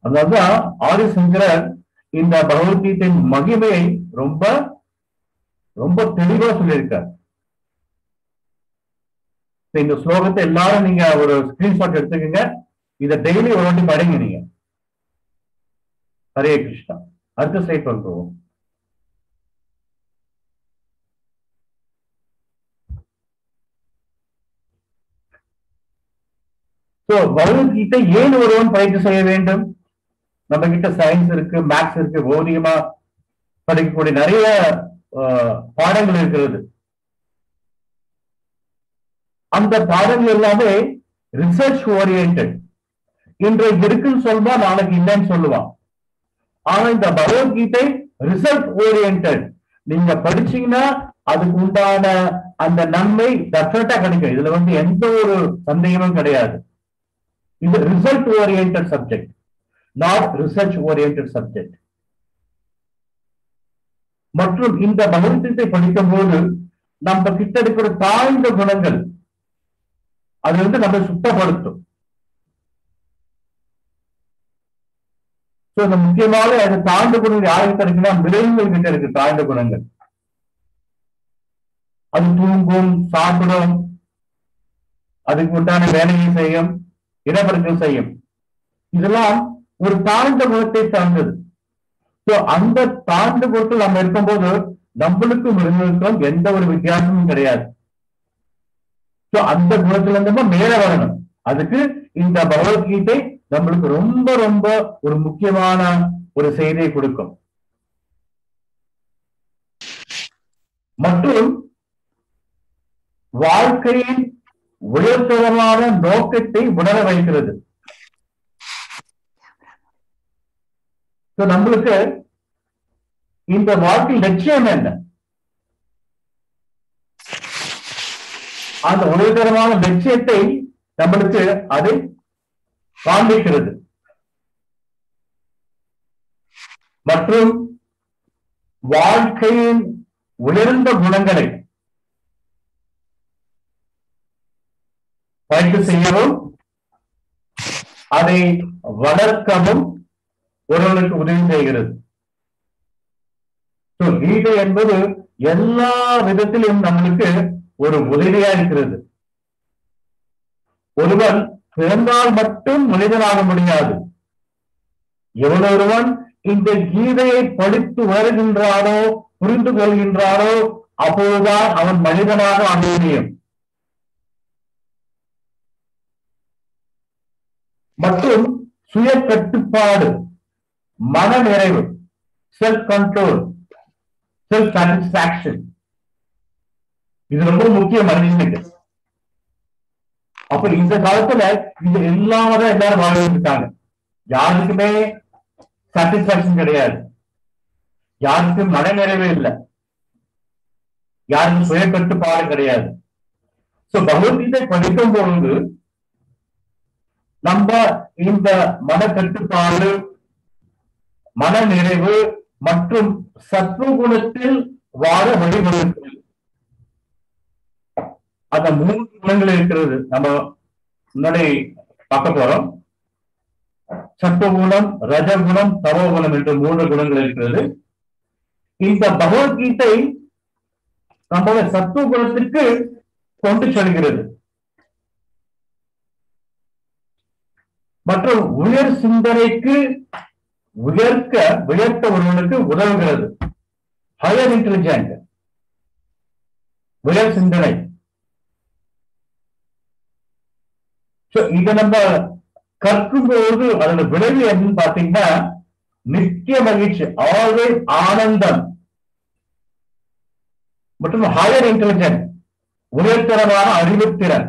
அதான் ஆதிசங்கரர் இந்த பகவத்கீதையின் மகிமையை ரொம்ப ரொம்ப தெளிவா சொல்லியிருக்கார் இப்ப இந்த ஸ்லோகத்தை எல்லாரும் நீங்க ஒரு ஸ்கிரீன்ஷாட் எடுத்துக்கங்க இதை டெய்லி ஒரு வாட்டி படிங்க நீங்க ஹரே கிருஷ்ணா அடுத்த ஸ்லைட் பண்ணுவோம் சோ பகவத்கீதை ஏன் ஒருவன் பயிற்சி செய்ய வேண்டும் நம்ம கிட்ட சயின்ஸ் இருக்கு மேக்ஸ் இருக்கு பௌதிகமா படிக்கக்கூடிய நிறைய ஆஹ், பாடங்கள் இருக்கிறது அந்த பாடங்கள் எல்லாமே ரிசர்ச் ஓரியன்ட் இன்றைக்கு இருக்குன்னு சொல்லுவா நாளைக்கு இல்லைன்னு சொல்லுவான் ஆனா இந்த பகவத்கீதை ரிசல்ட் ஓரியன்ட் நீங்க படிச்சீங்கன்னா அதுக்கு உண்டான அந்த நன்மை டெஃபினட்டா கிடைக்கும் இதுல வந்து எந்த ஒரு சந்தேகமும் கிடையாது இது result oriented subject not research oriented subject மற்றும் இந்த பகவத்கீதை படிக்கும் போது நம்ம கிட்ட இருக்கிற தாழ்ந்த குணங்கள் அது வந்து நம்ம சுத்தப்படுத்தும் சோ இந்த முக்கியமாக அது தாழ்ந்த குணங்கள் யாருக்கு இருக்குன்னா மிருகங்கள் கிட்ட இருக்கு தாழ்ந்த குணங்கள் அது தூங்கும் சாப்பிடும் அதுக்கு உண்டான வேலையை செய்யும் இனப்பெருக்கம் செய்யும் இதெல்லாம் ஒரு தாழ்ந்த குணத்தை சார்ந்தது சோ அந்த தாழ்ந்த குணத்தில் நம்ம இருக்கும்போது நம்மளுக்கும் மிருகங்களுக்கும் எந்த ஒரு வித்தியாசமும் கிடையாது சோ அந்த குணத்துல இருந்து நம்ம மேல வரணும் அதுக்கு இந்த பகவத்கீதை நம்மளுக்கு ரொம்ப ரொம்ப ஒரு முக்கியமான ஒரு செய்தியை கொடுக்கும் மற்றும் வாழ்க்கையின் உயர்தரமான நோக்கத்தை உணர வைக்கிறது So, நம்மளுக்கு இந்த வாழ்க்கை லட்சியம் என்ன அந்த உயர்தரமான லட்சியத்தை நம்மளுக்கு அது காண்பிக்கிறது மற்றும் வாழ்க்கையின் உயர்ந்த குணங்களை பயிற்சி செய்யவும் அதை வளர்க்கவும் ஒருவனுக்கு உதவி செய்கிறது So, கீதை என்பது எல்லா விதத்திலும் நம்மளுக்கு ஒரு உதவியா இருக்கிறது ஒருவன் பிறந்தால் மட்டும் மனிதனாக முடியாது எவன் ஒருவன் இந்த கீதையை படித்து வருகின்றானோ புரிந்து கொள்கின்றானோ அப்போதுதான் அவன் மனிதனாக ஆக முடியும் மற்றும் சுய கட்டுப்பாடு மன நிறைவு செல்ஃப் கண்ட்ரோல் செல்ஃப் சாட்டிஸ்பாக்சன் இது ரொம்ப முக்கியம் மனிதனுக்கு அப்ப இந்த காலத்துல இது இல்லாம தான் எல்லாரும் வாழ்ந்துட்டு இருக்காங்க யாருக்குமே சாட்டிஸ்பாக்சன் கிடையாது யாருக்கும் மன நிறைவே இல்லை யாருக்கும் சுய கட்டுப்பாடு கிடையாது சோ பகவத்கீதை படிக்கும் பொழுது நம்ம இந்த மன கட்டுப்பாடு மன நிறைவு மற்றும் சத்துவகுணத்தில் வாழ வழிவகுக்கிறது அந்த மூன்று குணங்கள் இருக்கிறது நம்ம முன்னாடி பார்க்க போறோம் சத்துவகுணம் ரஜகுணம் தமோகுணம் என்று மூன்று குணங்கள் இருக்கிறது இந்த பகவத்கீதை நம்மளோட சத்துவ குணத்திற்கு கொண்டு செல்கிறது மற்றும் உயர் சிந்தனைக்கு உயர்க்க உயர்த்த ஒருவனுக்கு உதவுகிறது ஹையர் இன்டெலிஜென்ட் உயர் சிந்தனை So, இத நம்ம கற்கும்போது அதோட விளைவு என்னன்னு பாத்தீங்கன்னா நித்திய மகிழ்ச்சி ஆல்வேஸ் ஆனந்தம் மற்றும் ஹையர் இன்டெலிஜென்ட் உயர்தரமான அறிவுத்திறன்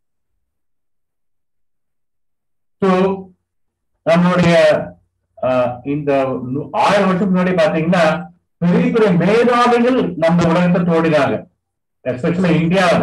ஸோ நம்மளுடைய ஆஹ், இந்த நூ- ஆயிரம் வருஷம் முன்னாடி பாத்தீங்கன்னா பெரிய பெரிய மேதாவிகள் நம்ம உலகத்தை தோடினாங்க எஸ்பெஷலி இந்தியாவில்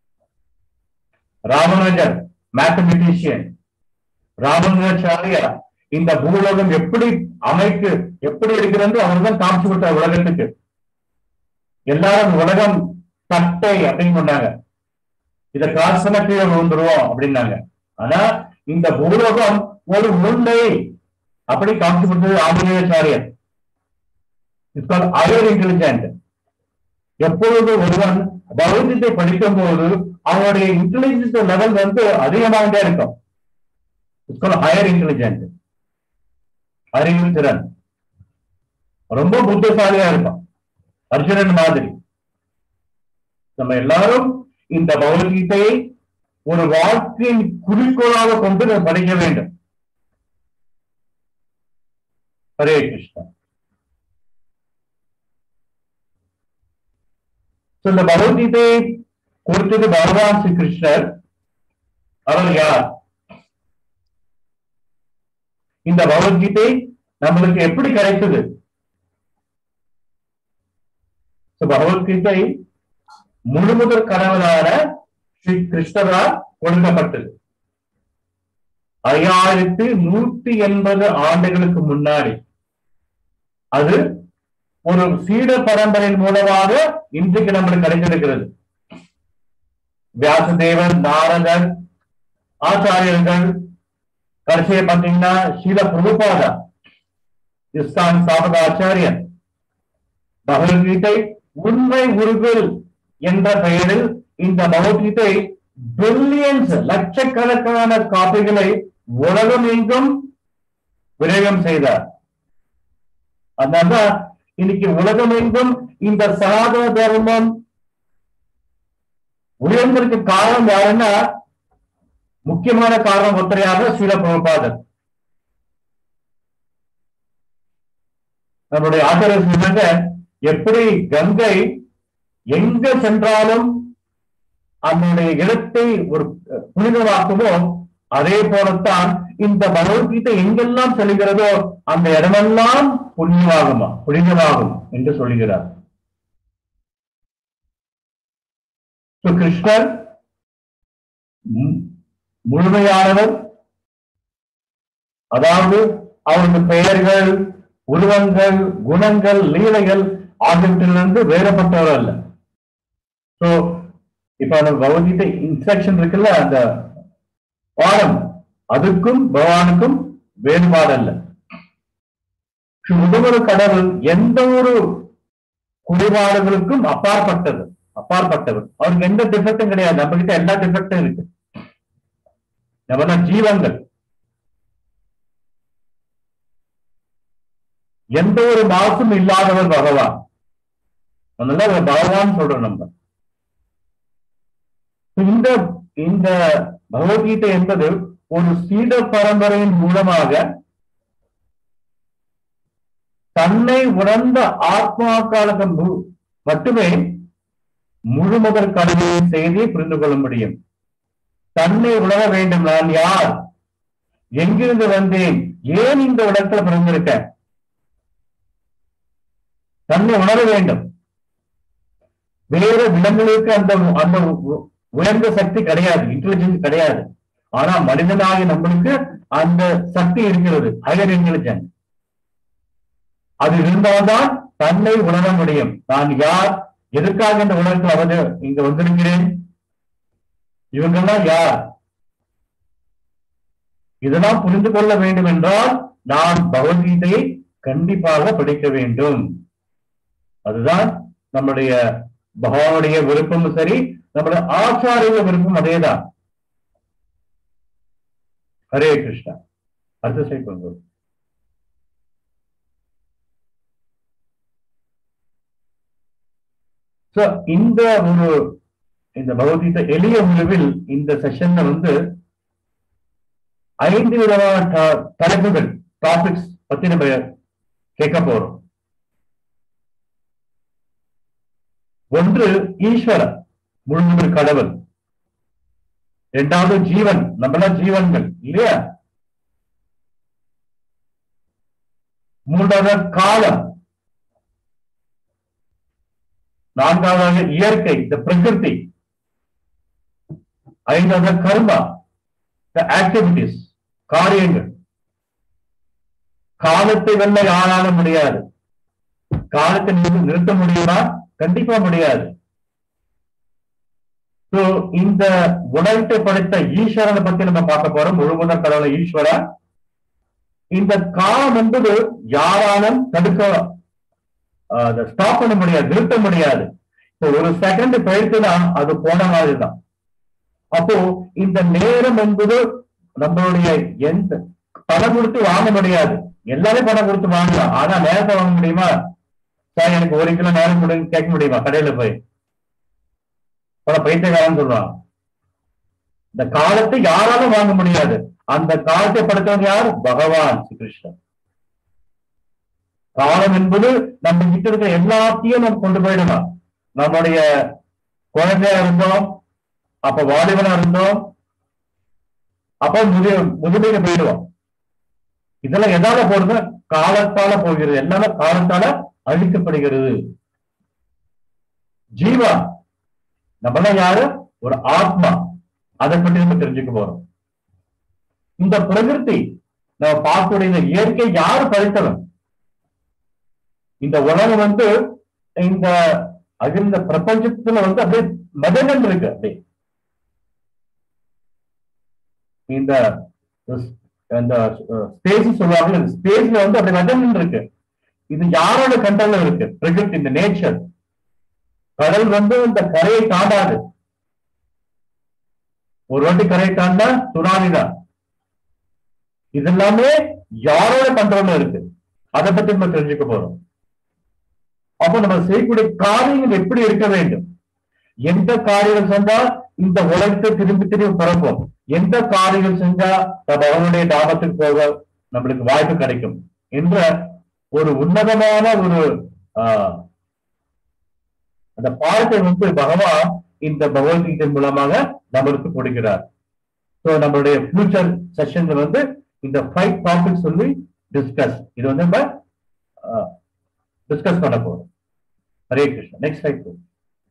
ராமனுஜர் மேத்தமெட்டிஷியன் ராமனுஜாச்சாரியா இந்த பூலோகம் எப்படி அமைக்கு எப்படி இருக்கிறது அவர் தான் காமிச்சு கொடுத்தார் உலகத்துக்கு எல்லாரும் உலகம் தட்டை அப்படின்னு சொன்னாங்க இத காசன கீழே விழுந்துருவோம் அப்படின்னாங்க ஆனா இந்த பூலோகம் ஒரு உருண்டை அப்படி காட்சி கொடுத்தது ஆஞ்சநேயாச்சாரியர் இட்ஸ் கால் ஹையர் இன்டெலிஜென்ட் எப்பொழுது ஒருவன் பௌத்தத்தை படிக்கும் போது அவனுடைய இன்டெலிஜென்ஸ் லெவல் வந்து அதிகமாகிட்டே இருக்கும் இட்ஸ் கால் ஹையர் இன்டெலிஜென்ட் அறிவு திறன் ரொம்ப புத்திசாலியா இருப்பான் அர்ஜுனன் மாதிரி நம்ம எல்லாரும் இந்த பகவத்கீதையை ஒரு வாழ்க்கையின் குறிக்கோளாக கொண்டு நம்ம படிக்க வேண்டும் ஹரே கிருஷ்ணா So, இந்த பகவத்கீதையை கொடுத்தது பகவான் ஸ்ரீ கிருஷ்ணர் அவர் யார் இந்த பகவத்கீதை நம்மளுக்கு எப்படி கிடைத்தது So, பகவத்கீதை முழுமுதற் கடவுளான ஸ்ரீ கிருஷ்ணரால் கொடுக்கப்பட்டது ஐயாயிரத்தி நூத்தி எண்பது ஆண்டுகளுக்கு முன்னாடி அது ஒரு சீட பரம்பரையின் மூலமாக இன்றைக்கு நம்மளுக்கு கிடைத்திருக்கிறது வியாசதேவர் நாரதர் ஆச்சாரியர்கள் கடைசியை பார்த்தீங்கன்னா ஸ்ரீல பிரபுபாதா இஸ்கான் சாபக ஆச்சாரியன் பகவத்கீதை உண்மை உருவில் என்ற பெயரில் இந்த பகவத்கீதை பில்லியன்ஸ் லட்சக்கணக்கான காப்பிகளை உலகம் எங்கும் விரயம் செய்தார் அதனால இன்னைக்கு உலகம் எங்கும் இந்த சனாதன தர்மம் உயர்ந்திருக்கு காரணம் யாருன்னா முக்கியமான காரணம் ஒற்றையாக ஸ்ரீல பிரபாதர் நம்முடைய ஆசிரியர் சொன்னாங்க எப்படி கங்கை எங்க சென்றாலும் அதனுடைய இடத்தை ஒரு புனிதமாக்குமோ அதே போலத்தான் இந்த பகவத்கீதை எங்கெல்லாம் செல்கிறதோ அந்த இடமெல்லாம் புண்ணியமாகுமா புனிதமாகும் என்று சொல்லுகிறார் So, கிருஷ்ணர் மு- முழுமையானவர் அதாவது அவரது பெயர்கள் உருவங்கள் குணங்கள் லீலைகள் ஆகியவற்றிலிருந்து வேறுபட்டவர் அல்ல சோ இப்ப அந்த பகவத்கீதை இன்ஸ்ட்ரக்ஷன் இருக்குல்ல அந்த பாடம் அதுக்கும் பகவானுக்கும் வேறுபாடு அல்ல முதுமொரு கடவுள் எந்த ஒரு குறைபாடுகளுக்கும் அப்பாற்பட்டது அப்பாற்பட்டவர் அவருக்கு எந்த டிஃபெக்டும் கிடையாது நம்ம கிட்ட எல்லா டிஃபெக்டும் இருக்கு நம்ம ஜீவங்கள் எந்த ஒரு மாசும் இல்லாதவர் பகவான் அதனால அவர் பகவான் சொல்றோம் நம்ம இந்த இந்த பகவத்கீதை என்பது ஒரு சீட பரம்பரையின் மூலமாக தன்னை உணர்ந்த ஆத்மாக்களுக்கு மு- மட்டுமே முழுமுதற் கடவுளின் செய்தியை புரிந்து கொள்ள முடியும் தன்னை உணர வேண்டும் நான் யார் எங்கிருந்து வந்தேன் ஏன் இந்த உலகத்துல பிறந்திருக்கேன் தன்னை உணர வேண்டும் வேறு விலங்குகளுக்கு அந்த அந்த உ- உயர்ந்த சக்தி கிடையாது இன்டெலிஜென்ஸ் கிடையாது ஆனா மனிதனாகிய நம்மளுக்கு அந்த சக்தி இருக்கிறது ஹையர் இன்டெலிஜென்ஸ் அது இருந்தால்தான் தன்னை உணர முடியும் நான் யார் எதற்காக இந்த உலகத்தில் வந்து இங்க வந்திருக்கிறேன் இவங்கெல்லாம் யார் இதெல்லாம் புரிந்து கொள்ள வேண்டும் என்றால் நான் பகவத்கீதையை கண்டிப்பாக படிக்க வேண்டும் அதுதான் நம்முடைய பகவானுடைய விருப்பமும் சரி நம்முடைய ஆச்சாரிய விருப்பம் அதேதான் ஹரே கிருஷ்ணா அடுத்த சைட் கொண்டு சோ இந்த ஒரு இந்த பகவத்கீதை எளிய உணவில் இந்த செஷன்ல வந்து ஐந்து விதமான ட- தலைப்புகள் டாபிக்ஸ் பத்தி நம்ம கேட்க போறோம் ஒன்று ஈஸ்வரன் முழுமுதல் கடவுள் இரண்டாவது ஜீவன் நம்மளாம் ஜீவன்கள் இல்லையா மூன்றாவது காலம் நான்காவதாக இயற்கை இந்த பிரகிருதி ஐந்தாவது கர்மா த ஆக்டிவிட்டிஸ் காரியங்கள் காலத்தை வெல்ல யாரால முடியாது காலத்தை நிறு- நிறுத்த முடியுமா கண்டிப்பா முடியாது So, இந்த உலகத்தை படைத்த ஈஸ்வரனை பத்தி நம்ம பார்க்க போறோம் முழுமுதல் கடவுளை ஈஸ்வரா இந்த காலம் என்பது யாராலும் தடுக்க அதை ஸ்டாப் பண்ண முடியாது நிறுத்த முடியாது இப்போ ஒரு செகண்ட் போயிடுச்சுன்னா அது போன மாதிரி தான் அப்போ இந்த நேரம் என்பது நம்மளுடைய எந்த பணம் கொடுத்து வாங்க முடியாது எல்லாரும் பணம் கொடுத்து வாங்கலாம் ஆனா நேரத்தை வாங்க முடியுமா சார் எனக்கு ஒரு கிலோ நேரம் கொடுங்க கேட்க முடியுமா கடையில போய் பல பைத்தியக்காரன் சொல்றான் இந்த காலத்தை யாராலும் வாங்க முடியாது அந்த காலத்தை படைத்தவன் யார் பகவான் ஸ்ரீ கிருஷ்ணன் காலம் என்பது நம்ம கிட்ட இருக்கிற எல்லாத்தையும் நம்ம கொண்டு போயிடலாம் நம்முடைய குழந்தையா இருந்தோம் அப்ப வாலிபனா இருந்தோம் அப்ப முதிய முதுமையில போயிடுவோம் இதெல்லாம் எதால போறது காலத்தால போகிறது எல்லாமே காலத்தால அழிக்கப்படுகிறது ஜீவா நம்மளாம் யாரு ஒரு ஆத்மா அதை பற்றி நம்ம தெரிஞ்சுக்க போறோம் இந்த பிரகிருதி நம்ம பார்க்கக்கூடிய இந்த இயற்கை யாரு படைத்தவன் இந்த உலகம் வந்து இந்த அகில பிரபஞ்சத்துல வந்து அப்படியே மதங்கள் இருக்கு அப்படியே இந்த இந்த ஸ்பேஸ் சொல்லுவாங்க இந்த ஸ்பேஸ்ல வந்து அப்படி மதங்கள் இருக்கு இது யாரோட கண்ட்ரோல்ல இருக்கு பிரகிருதி இந்த நேச்சர் கடல் வந்து இந்த கரையை தாண்டாது ஒரு வாட்டி கரையை தாண்டா சுனாமி தான் இது எல்லாமே யாரோட கண்ட்ரோல்ல இருக்கு அதை பத்தி நம்ம தெரிஞ்சுக்க போறோம் அப்போ நம்ம செய்யக்கூடிய காரியங்கள் எப்படி இருக்க வேண்டும் எந்த காரியங்கள் செஞ்சா இந்த உலகத்தை திரும்பி திரும்பி பிறக்கும் எந்த காரியங்கள் செஞ்சா நம்ம அவனுடைய லாபத்துக்கு போக நம்மளுக்கு வாய்ப்பு கிடைக்கும் என்ற ஒரு உன்னதமான ஒரு ஆஹ் அந்த பாடத்தை வந்து பகவான் இந்த பகவத்கீதை மூலமாக நம்மளுக்கு கொடுக்கிறார் ஸோ நம்மளுடைய ஃபியூச்சர் செஷன்ல வந்து இந்த ஃபைவ் டாபிக் சொல்லி டிஸ்கஸ் இது வந்து நம்ம டிஸ்கஸ் பண்ண போறோம் ஹரே கிருஷ்ணா நெக்ஸ்ட் ஸ்லைட் போ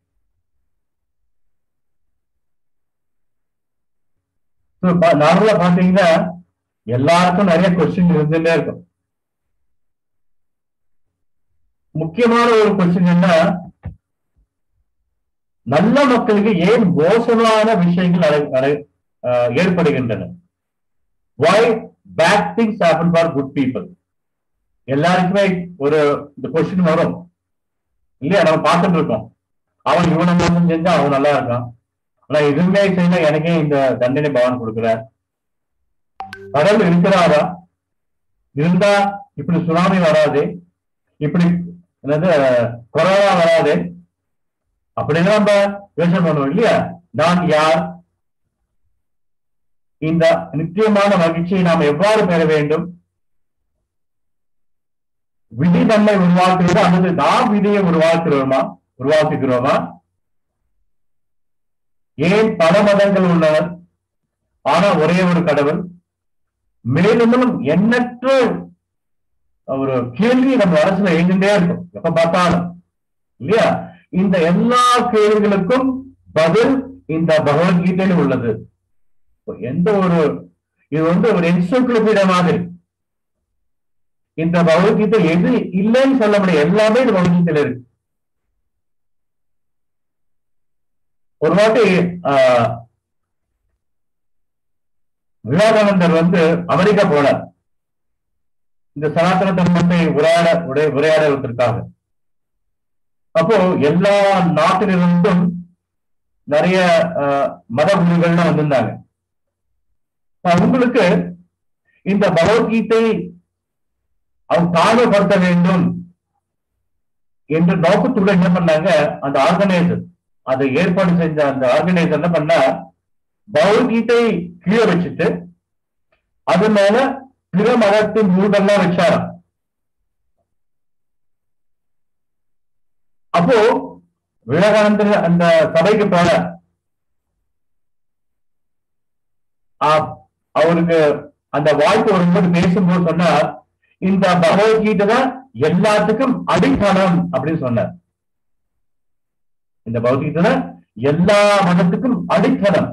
நார்மலா பாத்தீங்கன்னா எல்லாருக்கும் நிறைய கொஸ்டின் இருந்துட்டே இருக்கும் முக்கியமான ஒரு கொஸ்டின் என்ன நல்ல மக்களுக்கு ஏன் மோசமான விஷயங்கள் ஏற்படுகின்றன why bad things happen for good people எல்லாருக்குமே ஒரு இந்த கொஸ்டின் வரும் இல்லையா நம்ம பார்த்துட்டு இருக்கோம் அவன் இவனை மோசம் செஞ்சா அவன் நல்லா இருக்கான் ஆனா எதுவுமே செய்யல எனக்கே இந்த தண்டனை பகவான் கொடுக்குறார் கடவுள் இருக்கிறாரா இருந்தா இப்படி சுனாமி வராது இப்படி என்னது கொரோனா வராது அப்படின்னு நம்ம யோசனை பண்ணுவோம் இல்லையா நான் யார் இந்த நிச்சயமான மகிழ்ச்சியை நாம் எவ்வாறு பெற வேண்டும் விதி நம்மை உருவாக்குகிறது அல்லது நாம் விதியை உருவாக்குகிறோமா உருவாக்குகிறோமா ஏன் பல மதங்கள் உள்ளனர் ஆனா ஒரே ஒரு கடவுள் மேலும் எண்ணற்ற ஒரு கேள்வி நம்ம அரசுல எழுந்துட்டே இருக்கும் எப்ப பார்த்தாலும் இல்லையா இந்த எல்லா கேள்விகளுக்கும் பதில் இந்த பகவத்கீதையில் உள்ளது எந்த ஒரு இது வந்து ஒரு என்சைக்ளோபீடியா மாதிரி இந்த பகவத்கீதை எது இல்லைன்னு சொல்ல முடியாது எல்லாமே இந்த பகவத்கீதையில இருக்கு ஒரு வாட்டி விவேகானந்தர் வந்து அமெரிக்கா போனார் இந்த சனாதன தர்மத்தை உரையாட உரை உரையாடுவதற்காக அப்போ எல்லா நாட்டிலிருந்தும் நிறைய மத குருகள்லாம் வந்திருந்தாங்க அவங்களுக்கு இந்த பகவத்கீதை அவங்க தாழ்வுபடுத்த வேண்டும் என்ற நோக்கத்துள்ள என்ன பண்ணாங்க அந்த ஆர்கனைசர் அதை ஏற்பாடு செஞ்ச அந்த ஆர்கனைசர் என்ன பண்ணா பகவத்கீதை கீழே வச்சுட்டு அது மேல பிற மதத்தின் நூல்கள்லாம் வச்சாராம் அப்போ விவேகானந்தர் அந்த சபைக்கு போன அவருக்கு அந்த வாய்ப்பு வரும்போது பேசும்போது சொன்னார் இந்த பகவத்கீதை தான் எல்லாத்துக்கும் அடித்தளம் அப்படின்னு சொன்னார் இந்த பகவத்கீதை தான் எல்லா மதத்துக்கும் அடித்தளம்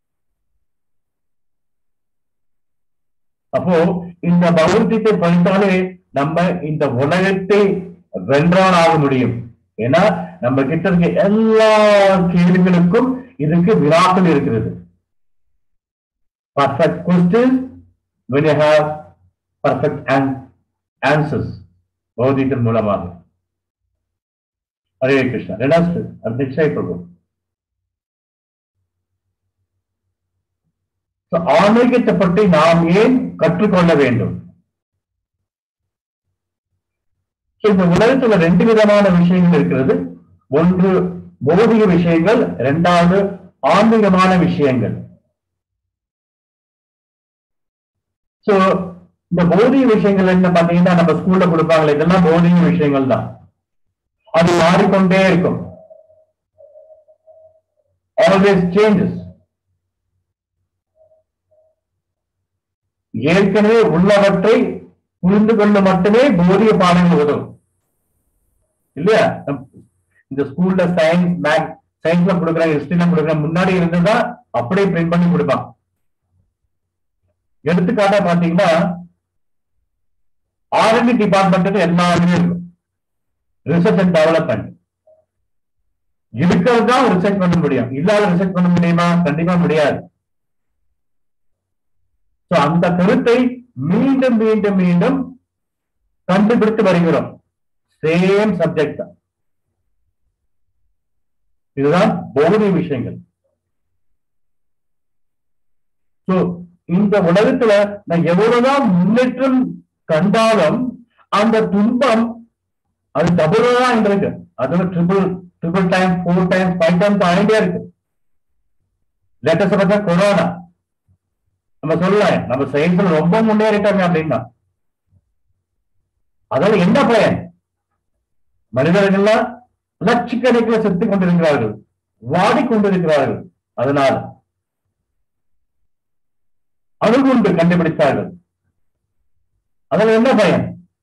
அப்போ இந்த பகவத்கீதை படித்தாலே நம்ம இந்த உலகத்தை வென்றான் ஆக முடியும் ஏன்னா நம்ம கிட்ட இருக்க எல்லா கேள்விகளுக்கும் இதுக்கு வினாக்கள் இருக்கிறது perfect questions when you have perfect answers பௌதிகத்தின் மூலமாக ஹரே கிருஷ்ணா ரெண்டாவது நிச்சய பிரபு So, ஆன்மீகத்தை பற்றி நாம் ஏன் கற்றுக்கொள்ள வேண்டும் So, இந்த உலகத்துல ரெண்டு விதமான விஷயங்கள் இருக்கிறது ஒன்று பௌதிக விஷயங்கள் இரண்டாவது ஆன்மீகமான விஷயங்கள் சோ இந்த பௌதிக விஷயங்கள் என்ன பாத்தீங்கன்னா நம்ம ஸ்கூல்ல கொடுப்பாங்களே இதெல்லாம் பௌதிக விஷயங்கள் தான் அது மாறிக்கொண்டே இருக்கும் ஆல்வேஸ் சேஞ்சஸ் ஏற்கனவே உள்ளவற்றை புரிந்து கொள்ள மட்டுமே போதிய பாடங்கள் உதவும் இல்லையா நம் இந்த ஸ்கூல்ல சயின்ஸ் மேக் சயின்ஸ்ல கொடுக்குறாங்க ஹிஸ்டரியில கொடுக்குறாங்க முன்னாடி இருந்ததா அப்படியே பிரிண்ட் பண்ணி கொடுப்பான் எடுத்துக்காட்டா பாத்தீங்கன்னா ஆர்என்டி டிபார்ட்மெண்ட் எல்லாருமே இருக்கும் ரிசர்ச் அண்ட் டெவலப்மெண்ட் இருக்கிறது தான் ரிசர்ச் பண்ண முடியும் இல்லாத ரிசர்ச் பண்ண முடியுமா கண்டிப்பா முடியாது சோ அந்த கருத்தை மீண்டும் மீண்டும் மீண்டும் கண்டுபிடித்து வருகிறோம் சேம் சப்ஜெக்ட் தான் இதுதான் பௌதிக விஷயங்கள் சோ இந்த உலகத்துல நான் எவ்வளவுதான் முன்னேற்றம் கண்டாலும் அந்த துன்பம் அது டபுள் தான் இருக்கு அது triple triple time four time five times ஆகிட்டே இருக்கு லேட்டஸ்ட் பார்த்தா கொரோனா நம்ம சொல்லலாம் நம்ம சயின்ஸ்ல ரொம்ப முன்னேறிட்டாங்க அப்படின்னா அதால என்ன பயன் மனிதர்கள்லாம் லட்சக்கணக்கில் செத்து கொண்டிருக்கிறார்கள் வாடிக்கொண்டிருக்கிறார்கள் அதனால அணுகுண்டு கண்டுபிடித்தார்கள் அதுல என்ன பயன்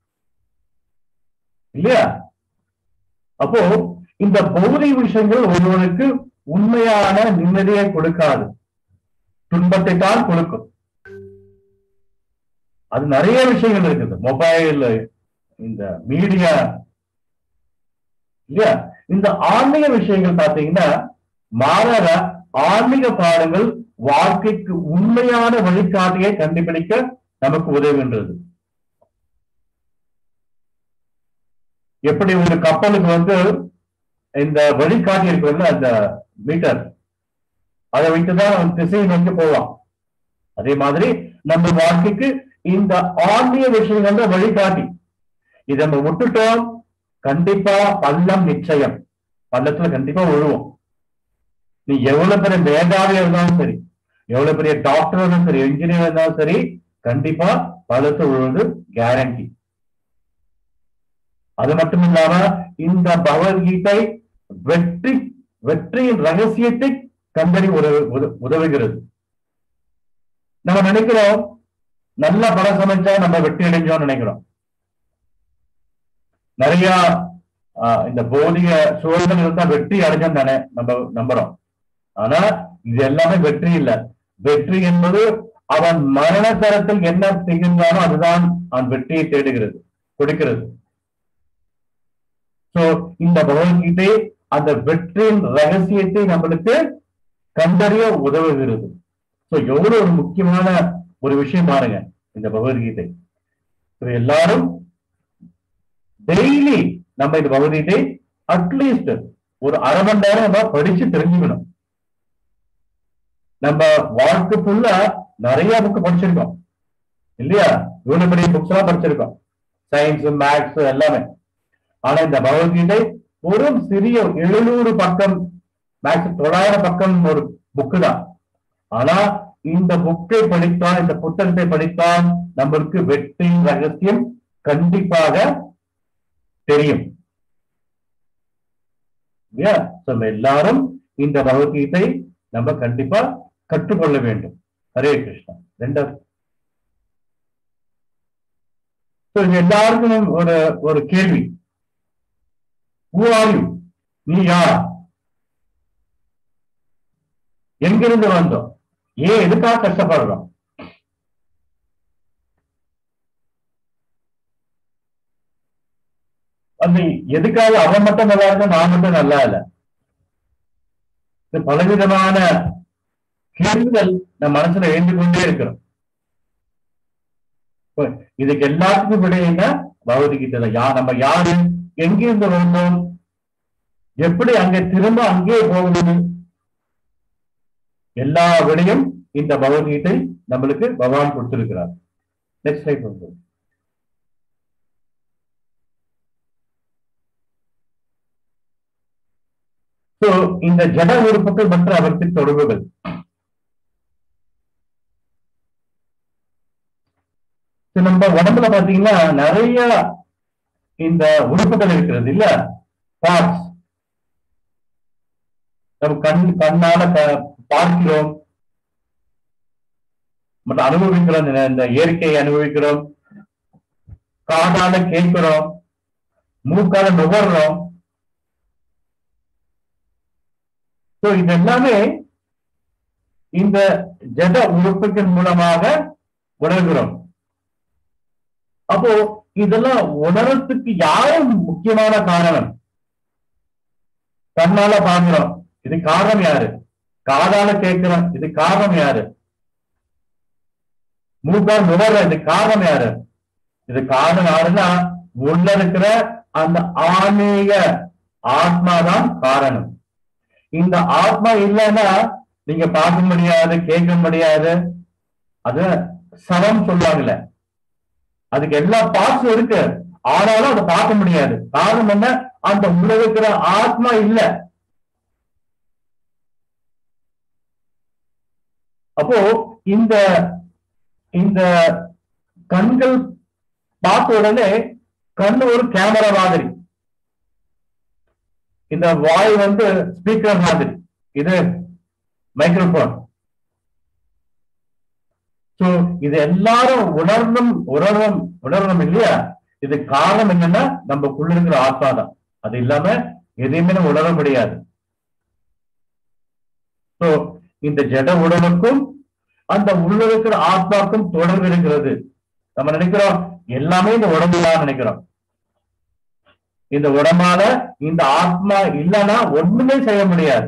இல்லையா அப்போ இந்த பௌதிக விஷயங்கள் ஒருவனுக்கு உண்மையான நிம்மதியை கொடுக்காது துன்பத்தை தான் கொடுக்கும் அது நிறைய விஷயங்கள் இருக்குது மொபைல் இந்த மீடியா இல்லையா இந்த ஆன்மீக விஷயங்கள் பாத்தீங்கன்னா மாறாக ஆன்மீக பாடங்கள் வாழ்க்கைக்கு உண்மையான வழிகாட்டியை கண்டுபிடிக்க நமக்கு உதவுகின்றது எப்படி ஒரு கப்பலுக்கு வந்து இந்த வழிகாட்டி இருக்கிறதுல அந்த மீட்டர் அதை வைத்துதான் அவன் திசையை நோக்கி போவான் அதே மாதிரி நம்ம வாழ்க்கைக்கு இந்த ஆன்மீக விஷயங்கள் தான் வழிகாட்டி இதை நம்ம விட்டுட்டோம் கண்டிப்பா பள்ளம் நிச்சயம் பள்ளத்துல கண்டிப்பா விழுவோம் நீ எவ்வளவு பெரிய மேதாவியா இருந்தாலும் சரி எவ்வளவு பெரிய டாக்டர் இருந்தாலும் சரி என்ஜினியர் இருந்தாலும் சரி கண்டிப்பா பள்ளத்தை விழுவது கேரண்டி அது மட்டும் இல்லாம இந்த பகவத்கீதை வெற்றி வெற்றியின் ரகசியத்தை கண்டறி உதவு உதவுகிறது நம்ம நினைக்கிறோம் நல்ல படம் சமைச்சா நம்ம வெற்றி அடைஞ்சோம்னு நினைக்கிறோம் நிறைய இந்த பௌதிக சூழல்கள் இருந்தா வெற்றி அடைஞ்சோம் தானே நம்ம நம்புறோம் ஆனா இது எல்லாமே வெற்றி இல்ல வெற்றி என்பது அவன் மரண தரத்தில் என்ன செய்கின்றானோ அதுதான் அவன் வெற்றியை தேடுகிறது கொடுக்கிறது சோ இந்த பகவத்கீதை அந்த வெற்றியின் ரகசியத்தை நம்மளுக்கு கண்டறிய உதவுகிறது சோ எவ்வளவு ஒரு முக்கியமான ஒரு விஷயம் பாருங்க இந்த பகவத்கீதை எல்லாரும் டெய்லி நம்ம இந்த பகவத்கீதை அட்லீஸ்ட் ஒரு அரை மணி நேரம் நம்ம படிச்சு தெரிஞ்சுக்கணும் நம்ம வாழ்க்கை ஃபுல்லா நிறைய புக் படிச்சிருக்கோம் இல்லையா இவ்வளவு பெரிய புக்ஸ் எல்லாம் படிச்சிருக்கோம் சயின்ஸ் மேக்ஸ் எல்லாமே ஆனா இந்த பகவத்கீதை ஒரு சிறிய எழுநூறு பக்கம் மேக்ஸ் தொள்ளாயிரம் பக்கம் ஒரு புக்கு தான் ஆனா இந்த புக்கை படித்தால் இந்த புத்தகத்தை படித்தால் நம்மளுக்கு வெற்றி ரகசியம் கண்டிப்பாக தெரியும் நம்ம எல்லாரும் இந்த பகவத்கீதை நம்ம கண்டிப்பா கற்றுக்கொள்ள வேண்டும் ஹரே கிருஷ்ணா ரெண்டாவது எல்லாருக்கும் ஒரு ஒரு கேள்வி ஆர் யூ நீ யார் எங்கிருந்து வந்தோம் ஏன் எதுக்காக கஷ்டப்படுறோம் அந்த எதுக்காக அவன் மட்டும் நல்லா இருந்தா நான் மட்டும் நல்லா இல்ல பலவிதமான கேள்விகள் நம்ம மனசுல எழுந்து கொண்டே இருக்கிறோம் இப்ப இதுக்கு எல்லாத்துக்கும் விடையுங்க பகவத்கீதை தான் யா நம்ம யாரு எங்கிருந்து வந்தோம் எப்படி அங்க திரும்ப அங்கேயே போகணும் எல்லா விடையும் இந்த பகவத்கீதை நம்மளுக்கு பகவான் கொடுத்திருக்கிறார் நெக்ஸ்ட் ஸ்லைட் வந்து சோ இந்த ஜட உறுப்புகள் மற்றும் அவற்றின் தொடர்புகள் So, நம்ம உடம்புல பாத்தீங்கன்னா நிறைய இந்த உறுப்புகள் இருக்கிறது இல்ல பார்ட்ஸ் நம்ம கண் கண்ணால ப- பார்க்கிறோம் மற்றும் அனுபவிக்கிறோம் இந்த- இந்த இயற்கையை அனுபவிக்கிறோம் காதால கேட்கிறோம் மூக்கால நுகர்றோம் சோ இது எல்லாமே இந்த ஜட உறுப்புகள் மூலமாக உணர்கிறோம் அப்போ இதெல்லாம் உணரத்துக்கு யாரும் முக்கியமான காரணம் கண்ணால பாக்குறோம் இது காரணம் யாரு காதால கேட்கிறோம் இது காரணம் யாரு மூக்கால் நுகர்ற இது காரணம் யாரு இது காரணம் யாருன்னா உள்ள இருக்கிற அந்த ஆன்மீக ஆத்மாதான் காரணம் இந்த ஆத்மா இல்லைன்னா நீங்க பார்க்க முடியாது கேட்க முடியாது அது சமம் சொல்லுவாங்கல்ல அதுக்கு எல்லா பார்ட்ஸும் இருக்கு ஆனாலும் அதை பார்க்க முடியாது காரணம் என்ன அந்த உள்ள இருக்கிற ஆத்மா இல்ல அப்போ இந்த இந்த கண்கள் பார்த்த உடனே கண் ஒரு கேமரா மாதிரி இந்த வாய் வந்து ஸ்பீக்கர் மாதிரி இது மைக்ரோஃபோன் சோ இது எல்லாரும் உணரணும் உணரணும் உணரணும் இல்லையா இது காரணம் என்னன்னா நமக்குள்ள இருக்கிற ஆத்மா தான் அது இல்லாம எதையுமே நம்ம உணர முடியாது சோ இந்த ஜட உடலுக்கும் அந்த உள்ள இருக்கிற ஆத்மாக்கும் தொடர்பு இருக்கிறது நம்ம நினைக்கிறோம் எல்லாமே இந்த உடம்புல நினைக்கிறோம் இந்த உடம்பால இந்த ஆத்மா இல்லைன்னா ஒண்ணுமே செய்ய முடியாது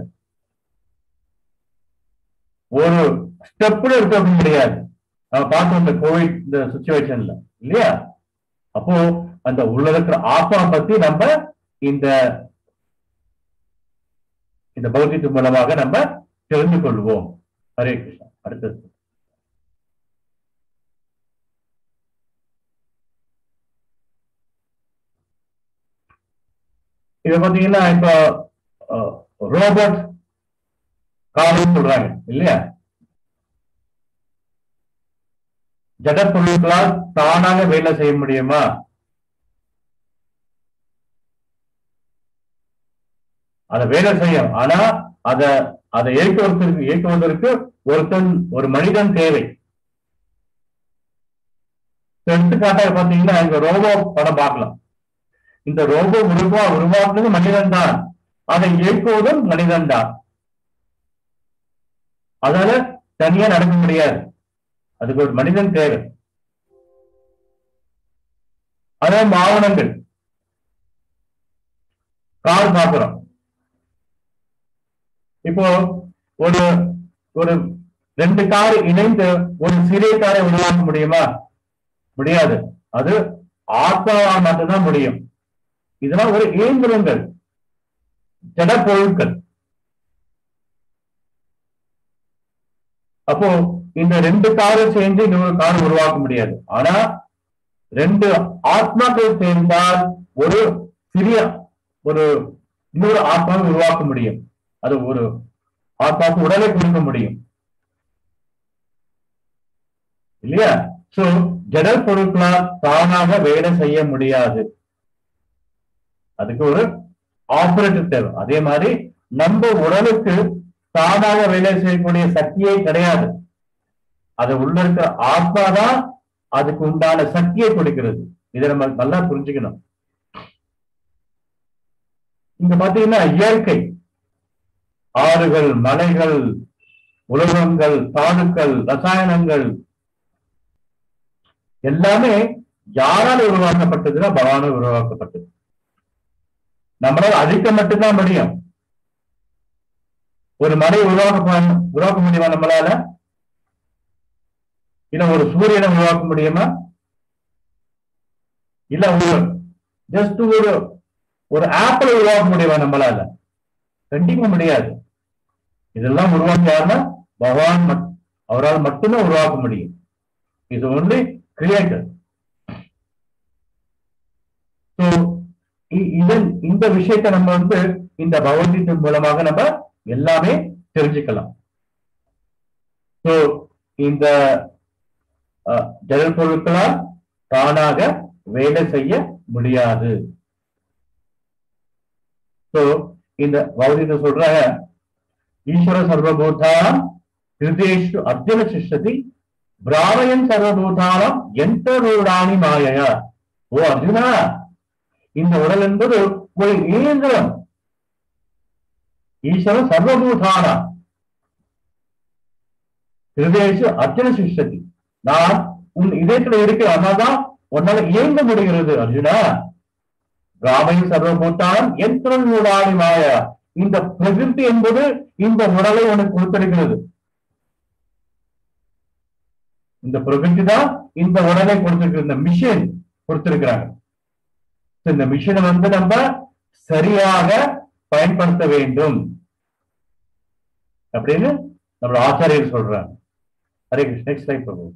ஒரு ஸ்டெப்ல இருக்க முடியாது நம்ம பார்த்தோம் இந்த கோவிட் இந்த சுச்சுவேஷன்ல இல்லையா அப்போ அந்த உள்ள இருக்கிற ஆத்மா பத்தி நம்ம இந்த இந்த பௌத்தியத்து மூலமாக நம்ம தெரிந்து கொள்வோம் ஹரே கிருஷ்ணா அடுத்தது இது பாத்தீங்கன்னா இப்போ ரோபோட் காலம் சொல்றாங்க இல்லையா ஜட பொருட்களால் தானாக வேலை செய்ய முடியுமா அதை வேலை செய்யும் ஆனா அத அதை இயக்குவதற்கு இயக்குவதற்கு ஒருத்தன் ஒரு மனிதன் தேவை எடுத்துக்காட்டாக பாத்தீங்கன்னா இங்க ரோபோ படம் பார்க்கலாம் இந்த ரோபோ உருவா உருவாக்குனது மனிதன் தான் அதை இயக்குவதும் மனிதன் தான் அதனால தனியா நடக்க முடியாது அதுக்கு ஒரு மனிதன் தேவை அதே வாகனங்கள் கார் பார்க்கிறோம் இப்போ ஒரு ஒரு ரெண்டு கார் இணைந்து ஒரு சிறிய காரை உருவாக்க முடியுமா முடியாது அது ஆத்மாவால் மட்டும்தான் முடியும் இதெல்லாம் ஒரு இயந்திரங்கள் ஜட பொருட்கள் அப்போ இந்த ரெண்டு காரை சேர்ந்து இன்னொரு கார் உருவாக்க முடியாது ஆனா ரெண்டு ஆத்மாக்கள் சேர்ந்தால் ஒரு சிறிய ஒரு இன்னொரு ஆத்மாவை உருவாக்க முடியும் அது ஒரு ஆத்மாவுக்கு உடலை கொடுக்க முடியும் இல்லையா சோ ஜட பொருட்களால் தானாக வேலை செய்ய முடியாது அதுக்கு ஒரு ஆபரேட்டர் தேவை அதே மாதிரி நம்ம உடலுக்கு தானாக வேலை செய்யக்கூடிய சக்தியே கிடையாது அது உள்ள இருக்கிற ஆத்மா தான் அதுக்கு உண்டான சக்தியை கொடுக்கிறது இதை நம்ம நல்லா புரிஞ்சுக்கணும் இங்க பாத்தீங்கன்னா இயற்கை ஆறுகள் மலைகள் உலகங்கள் தாதுக்கள் ரசாயனங்கள் எல்லாமே யாரால் உருவாக்கப்பட்டதுன்னா பகவானால் உருவாக்கப்பட்டது நம்மளால அழிக்க மட்டும்தான் முடியும் ஒரு மலை உருவாக்க உருவாக்க முடியுமா நம்மளால இல்ல ஒரு சூரியனை உருவாக்க முடியுமா இல்ல ஒரு ஜஸ்ட் ஒரு ஒரு ஆப்பிள் உருவாக்க முடியுமா நம்மளால கண்டிப்பா முடியாது இதெல்லாம் உருவாக்க யாருன்னா பகவான் மட்- அவரால் மட்டும்தான் உருவாக்க முடியும் இது ஒன்லி கிரியேட்டர் ஸோ இதன் இந்த விஷயத்தை நம்ம வந்து இந்த பகவத்கீதை மூலமாக நம்ம எல்லாமே தெரிஞ்சுக்கலாம் ஸோ இந்த அஹ், ஜடல் பொருட்களால் தானாக வேலை செய்ய முடியாது ஸோ இந்த பகவத்கீதை சொல்றாங்க ஈஸ்வர சர்வபூதானம் ஹிருதேஷு அர்ஜுன சிஷ்யதி பிராமயன் சர்வபூதானம் எந்த ரூடாணி மாயையா ஓ அர்ஜுனா இந்த உடல் என்பது ஒரு இயந்திரம் ஈஸ்வரன் சர்வபூதானா ஹிருதேஷு அர்ஜுன சிஷ்யதி நான் உன் இதயத்துல இருக்கிற அதனால்தான் உன்னால இயங்க முடிகிறது அர்ஜுனா ராமையும் சர்வபூத்தானம் எந்திரன் ஊடாடி மாயா இந்த பிரகிருதி என்பது இந்த உடலை உனக்கு கொடுத்திருக்கிறது இந்த பிரகிருதி தான் இந்த உடலை கொடுத்திருக்கிறது இந்த மிஷின் கொடுத்திருக்கிறாங்க So, இந்த மிஷினை வந்து நம்ம சரியாக பயன்படுத்த வேண்டும் அப்படின்னு நம்மளோட ஆச்சாரியர் சொல்றாங்க ஹரே கிருஷ்ண நெக்ஸ்ட் லைஃப் பிரபு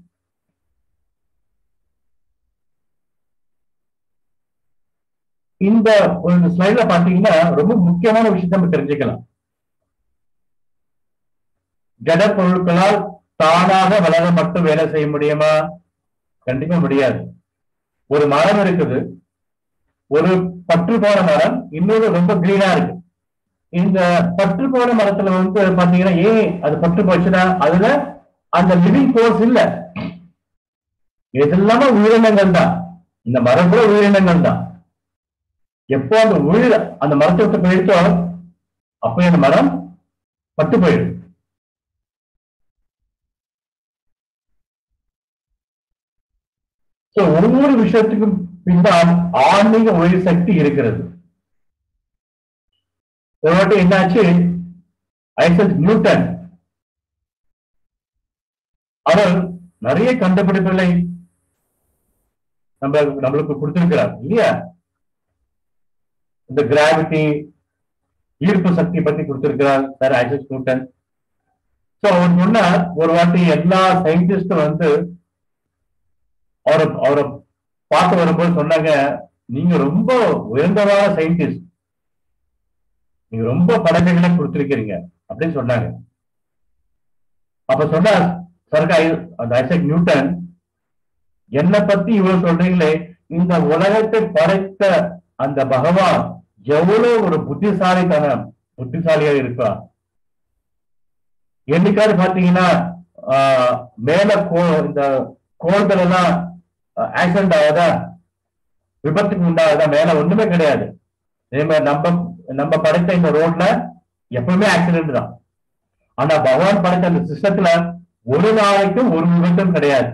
இந்த ஒரு ஸ்லைட்ல பாத்தீங்கன்னா ரொம்ப முக்கியமான விஷயத்தை நம்ம தெரிஞ்சுக்கலாம் ஜட பொருட்களால் தானாக வளர மட்டும் வேலை செய்ய முடியுமா கண்டிப்பா முடியாது ஒரு மரம் இருக்குது ஒரு பற்று போன மரம் இன்னொரு ரொம்ப கிரீனா இருக்கு இந்த பற்று போன மரத்துல வந்து பாத்தீங்கன்னா ஏன் அது பற்று போச்சுன்னா அதுல அந்த லிவிங் ஃபோர்ஸ் இல்ல எதெல்லாமே உயிரினங்கள் தான் இந்த மரம் கூட உயிரினங்கள் தான் எப்போ அந்த உயிர் அந்த மரத்தை விட்டு போயிடுச்சோ அப்போ அந்த மரம் பட்டு போயிடும் சோ ஒவ்வொரு விஷயத்துக்கும் பின்னால் ஆன்மீக உயிர் சக்தி இருக்கிறது ஒரு வாட்டி என்னாச்சு ஐசக் நியூட்டன் அவர் நிறைய கண்டுபிடிப்புகளை நம்ம நம்மளுக்கு கொடுத்திருக்கிறார் இல்லையா இந்த கிராவிட்டி ஈர்ப்பு சக்தி பத்தி கொடுத்திருக்கிறார் சார் ஐசக் நியூட்டன் சோ அவர் சொன்னார் ஒரு வாட்டி எல்லா சயின்டிஸ்டும் வந்து அவரை அவரை பார்த்து வரும்போது சொன்னாங்க நீங்க ரொம்ப உயர்ந்தவான சயின்டிஸ்ட் நீங்க ரொம்ப படைப்புகளை கொடுத்திருக்கிறீங்க அப்படின்னு சொன்னாங்க அப்ப சொன்னார் சர்க்கா அந்த ஐசக் நியூட்டன் என்னை பத்தி இவ்வளவு சொல்றீங்களே இந்த உலகத்தை படைத்த அந்த பகவான் எவ்வளவு ஒரு புத்திசாலித்தனம் புத்திசாலியா இருக்கா என்னைக்காவது பாத்தீங்கன்னா ஆஹ், மேல கோ இந்த கோள்கள் எல்லாம் ஆக்சிடென்ட் ஆகாதா விபத்துக்கு உண்டாகுதா மேல ஒண்ணுமே கிடையாது அதே மாதிரி நம்ம நம்ம படைத்த இந்த ரோட்ல எப்பவுமே ஆக்சிடென்ட் தான் ஆனா பகவான் படைத்த அந்த சிஸ்டத்துல ஒரு நாளைக்கும் ஒரு விபத்தும் கிடையாது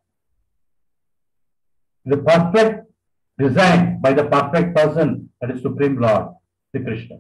இது perfect design by the perfect person that is supreme lord Shri Krishnan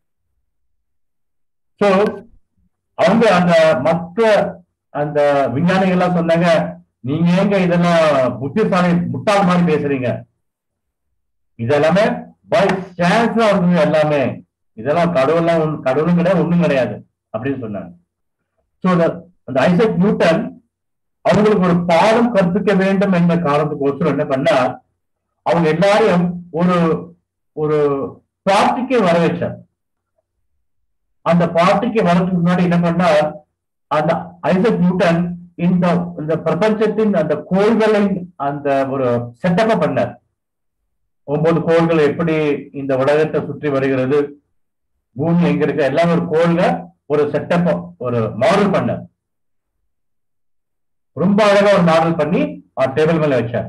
so அவங்க அந்த மற்ற அந்த விஞ்ஞானிகள் எல்லாம் சொன்னாங்க நீங்க ஏங்க இதெல்லாம் புத்திசாலி முட்டாள் மாதிரி பேசுறீங்க இதெல்லாமே பை சான்ஸ் தான் வந்து எல்லாமே இதெல்லாம் கடவுள்லாம் ஒண்ணு- கடவுளும் கிடையாது ஒண்ணும் கிடையாது அப்படின்னு சொன்னாங்க சோ அந்த ஐசக் நியூட்டன் அவங்களுக்கு ஒரு பாடம் கற்பிக்க வேண்டும் என்ற காரணத்துக்கோசரம் என்ன பண்ணா அவங்க எல்லாரையும் ஒரு ஒரு பார்ட்டிக்கு வர வச்சார் அந்த பார்ட்டிக்கு வரதுக்கு முன்னாடி என்ன பண்ணா அந்த ஐசக் நியூட்டன் இந்த இந்த பிரபஞ்சத்தின் அந்த கோள்களின் அந்த ஒரு செட்டப்பை பண்ணார் ஒன்பது கோள்கள் எப்படி இந்த உலகத்தை சுற்றி வருகிறது பூமி எங்க இருக்கு எல்லாம் ஒரு கோள்ல ஒரு செட்டப் ஒரு மாடல் பண்ணார் ரொம்ப அழகா ஒரு மாடல் பண்ணி டேபிள் மேல வச்சார்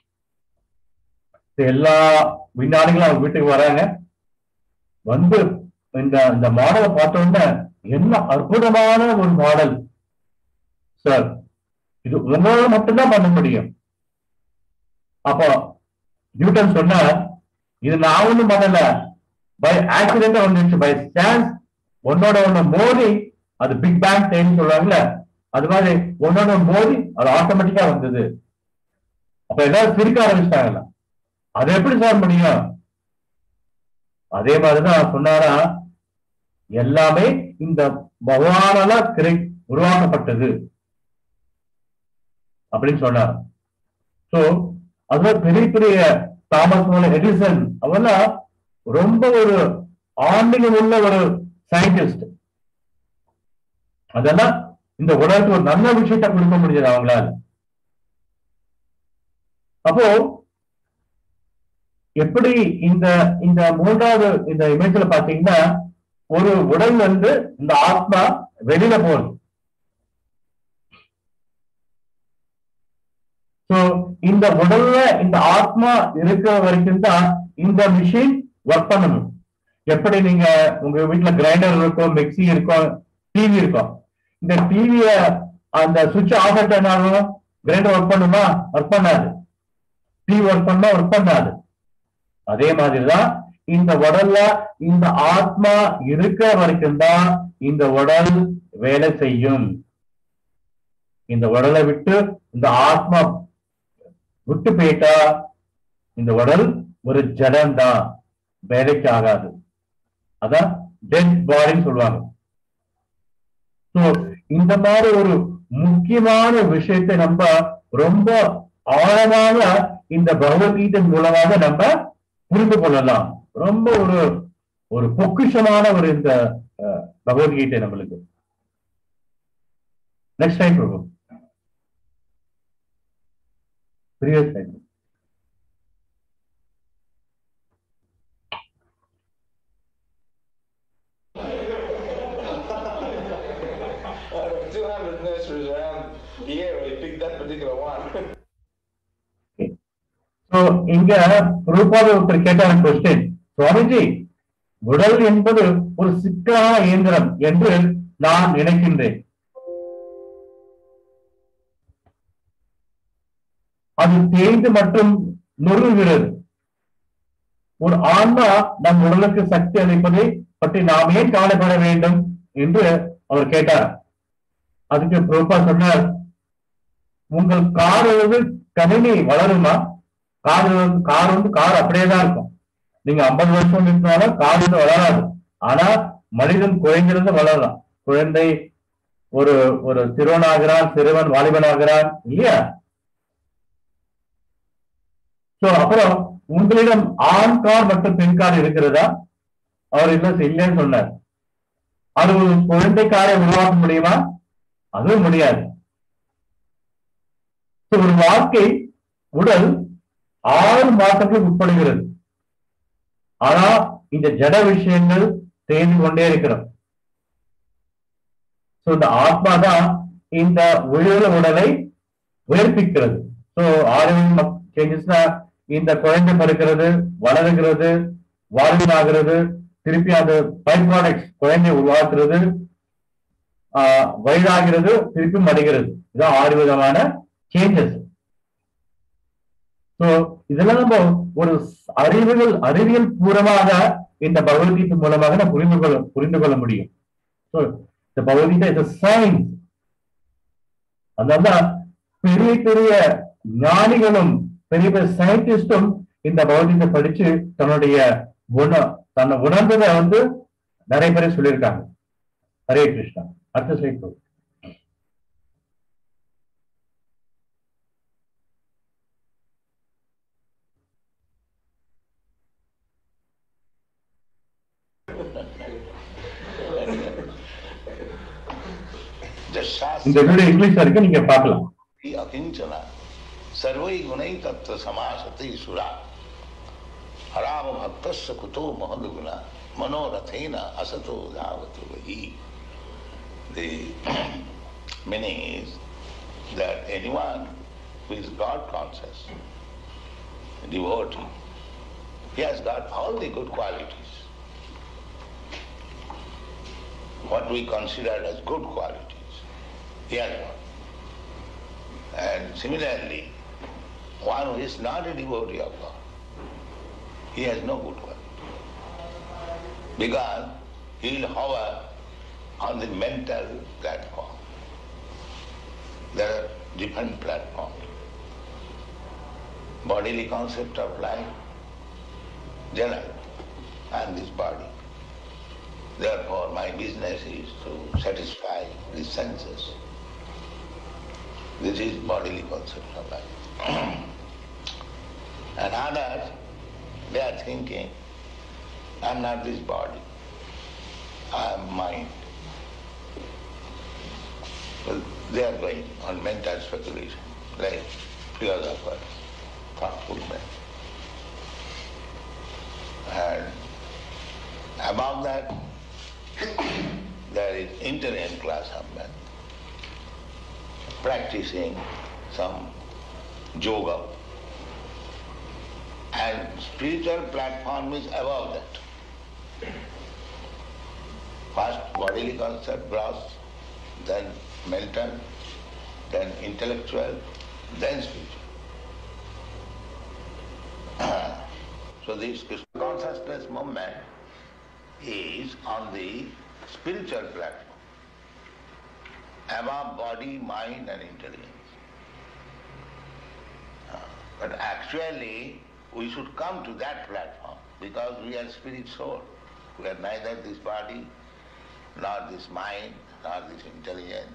இது எல்லா விஞ்ஞானிகளும் அவங்க வீட்டுக்கு வராங்க வந்து இந்த இந்த மாடலை பார்த்த உடனே என்ன அற்புதமான ஒரு மாடல் சார் இது உங்களால மட்டும்தான் பண்ண முடியும் அப்போ நியூட்டன் சொன்னார் இது நான் ஒண்ணும் பண்ணல பை ஆக்சிடென்டா வந்துச்சு பை சான்ஸ் ஒன்னோட ஒண்ணு மோதி அது பிக் பேங் டைம் சொல்றாங்கல்ல அது மாதிரி ஒன்னோட மோதி அது ஆட்டோமேட்டிக்கா வந்தது அப்ப எல்லாரும் சிரிக்க ஆரம்பிச்சிட்டாங்கல்ல அது எப்படி சார் முடியும் அதே மாதிரிதான் சொன்னாரா எல்லாமே இந்த பகவானால கிரை உருவாக்கப்பட்டது அப்படின்னு சொன்னார் சோ அதுதான் பெரிய பெரிய தாமஸ் மூல எடிசன் அவெல்லாம் ரொம்ப ஒரு ஆன்மீகம் உள்ள ஒரு சயின்டிஸ்ட் அதெல்லாம் இந்த உலகத்துக்கு ஒரு நல்ல விஷயத்த கொடுக்க முடிஞ்சது அவங்களால அப்போ எப்படி இந்த இந்த மூன்றாவது இந்த இமேஜ்ல பாத்தீங்கன்னா ஒரு உடல் வந்து இந்த ஆத்மா வெளியில போகுது சோ இந்த உடல்ல இந்த ஆத்மா இருக்கிற வரைக்கும் தான் இந்த மிஷின் ஒர்க் பண்ணணும் எப்படி நீங்க உங்க வீட்டுல கிரைண்டர் இருக்கும் மிக்சி இருக்கும் டிவி இருக்கும் இந்த டிவிய அந்த சுவிட்ச் ஆஃப் ஆயிட்டு என்ன ஆகும் கிரைண்டர் ஒர்க் பண்ணுமா ஒர்க் பண்ணாது டிவி ஒர்க் பண்ணா ஒர்க் பண்ணாது அதே மாதிரிதான் இந்த உடல்ல இந்த ஆத்மா இருக்கிற வரைக்கும் தான் இந்த உடல் வேலை செய்யும் இந்த உடலை விட்டு இந்த ஆத்மா விட்டு போயிட்டா இந்த உடல் ஒரு ஜடம் தான் வேலைக்கு ஆகாது அதான் டெட் பாடின்னு சொல்லுவாங்க சோ இந்த மாதிரி ஒரு முக்கியமான விஷயத்தை நம்ம ரொம்ப ஆழமாக இந்த பகவத்கீதை மூலமாக நம்ம புரிந்து கொள்ளலாம் ரொம்ப ஒரு ஒரு பொக்கிஷமான ஒரு இந்த அஹ், பகவத்கீதை நம்மளுக்கு next time Prabhu previous time Out of 200 nurseries around the area, he picked that particular one. So இங்க ரூபாவை ஒருத்தர் கேட்டார் கொஸ்டின் சுவாமிஜி உடல் என்பது ஒரு சிக்கலான இயந்திரம் என்று நான் நினைக்கின்றேன் அது தேய்ந்து மற்றும் நொறுங்குகிறது ஒரு ஆன்மா நம் உடலுக்கு சக்தி அளிப்பதை பற்றி நாம் ஏன் கவலைப்பட வேண்டும் என்று அவர் கேட்டார் அதுக்கு பிரபா சொன்னார் உங்கள் கார் வந்து கணினி வளருமா கார் வந்து கார் வந்து கார் அப்படியே தான் இருக்கும் நீங்க ஐம்பது வருஷம் இருந்தாலும் கார் வந்து வளராது ஆனா மனிதன் குழந்தையிலிருந்து வளரலாம் குழந்தை ஒரு ஒரு சிறுவனாகிறான் சிறுவன் வாலிபனாகிறான் இல்லையா சோ அப்புறம் உங்களிடம் ஆண் கார் மற்றும் பெண் கார் இருக்கிறதா அவர் இல்லை இல்லைன்னு சொன்னார் அது ஒரு குழந்தை காரை உருவாக்க முடியுமா அதுவும் முடியாது So, ஒரு வாழ்க்கை உடல் ஆறு மாற்றங்களுக்கு உட்படுகிறது ஆனா இந்த ஜட விஷயங்கள் தேர்ந்து கொண்டே இருக்கிறோம் சோ இந்த ஆத்மா தான் இந்த உயிரிழந்த உடலை உயர்ப்பிக்கிறது சோ ஆரோக்கியம் சேஞ்சஸ்னா இந்த குழந்தை பிறக்கிறது வளருகிறது வாழ்வினாகிறது திருப்பி அந்த பை ப்ராடக்ட்ஸ் குழந்தை உருவாக்குறது ஆஹ் வயதாகிறது திருப்பி மடிகிறது இதான் ஆறு விதமான சேஞ்சஸ் சோ இதெல்லாம் நம்ம ஒரு அறிவுகள் அறிவியல் பூர்வமாக இந்த பகவத்கீதை மூலமாக நம்ம புரிந்து கொள்ள புரிந்து கொள்ள முடியும் சோ இந்த பகவத்கீதை இஸ் சயின்ஸ் அதனால பெரிய பெரிய ஞானிகளும் பெரிய பெரிய சயின்டிஸ்டும் இந்த பகவத்கீதை படிச்சு தன்னுடைய குண தன்னை உணர்ந்ததை வந்து நிறைய பேர் சொல்லியிருக்காங்க ஹரே கிருஷ்ணா அடுத்த ஸ்லைட் போகும் The இந்த Shastra வீடியோ இங்கிலீஷ்ல இருக்கு நீங்க பார்க்கலாம் अकिंचना सर्वै गुणै तत्र समासते सुरा हराम भक्तस्य कुतो महदगुणा मनोरथेन असतो धावतो वही The meaning is that anyone who is God conscious, devotee, he has got all the good qualities. What we consider as good qualities, he has got. And similarly, one who is not a devotee of God, he has no good quality. Because he will hover on the mental platform. There are different platforms. Bodily concept of life, general. I am this body. Therefore, my business is to satisfy the senses. This is bodily concept of life. and others, they are thinking, I am not this body. I am mind. Well, they are going on mental speculation, like philosophers, thoughtful men. And above that, there is internet class of men practicing some yoga. And spiritual platform is above that. First bodily concept, gross, then mental, then intellectual, then spiritual. so this Krishna consciousness movement is on the spiritual platform, above body, mind and intelligence. But actually, we should come to that platform because we are spirit soul. We are neither this body, nor this mind, nor this intelligence.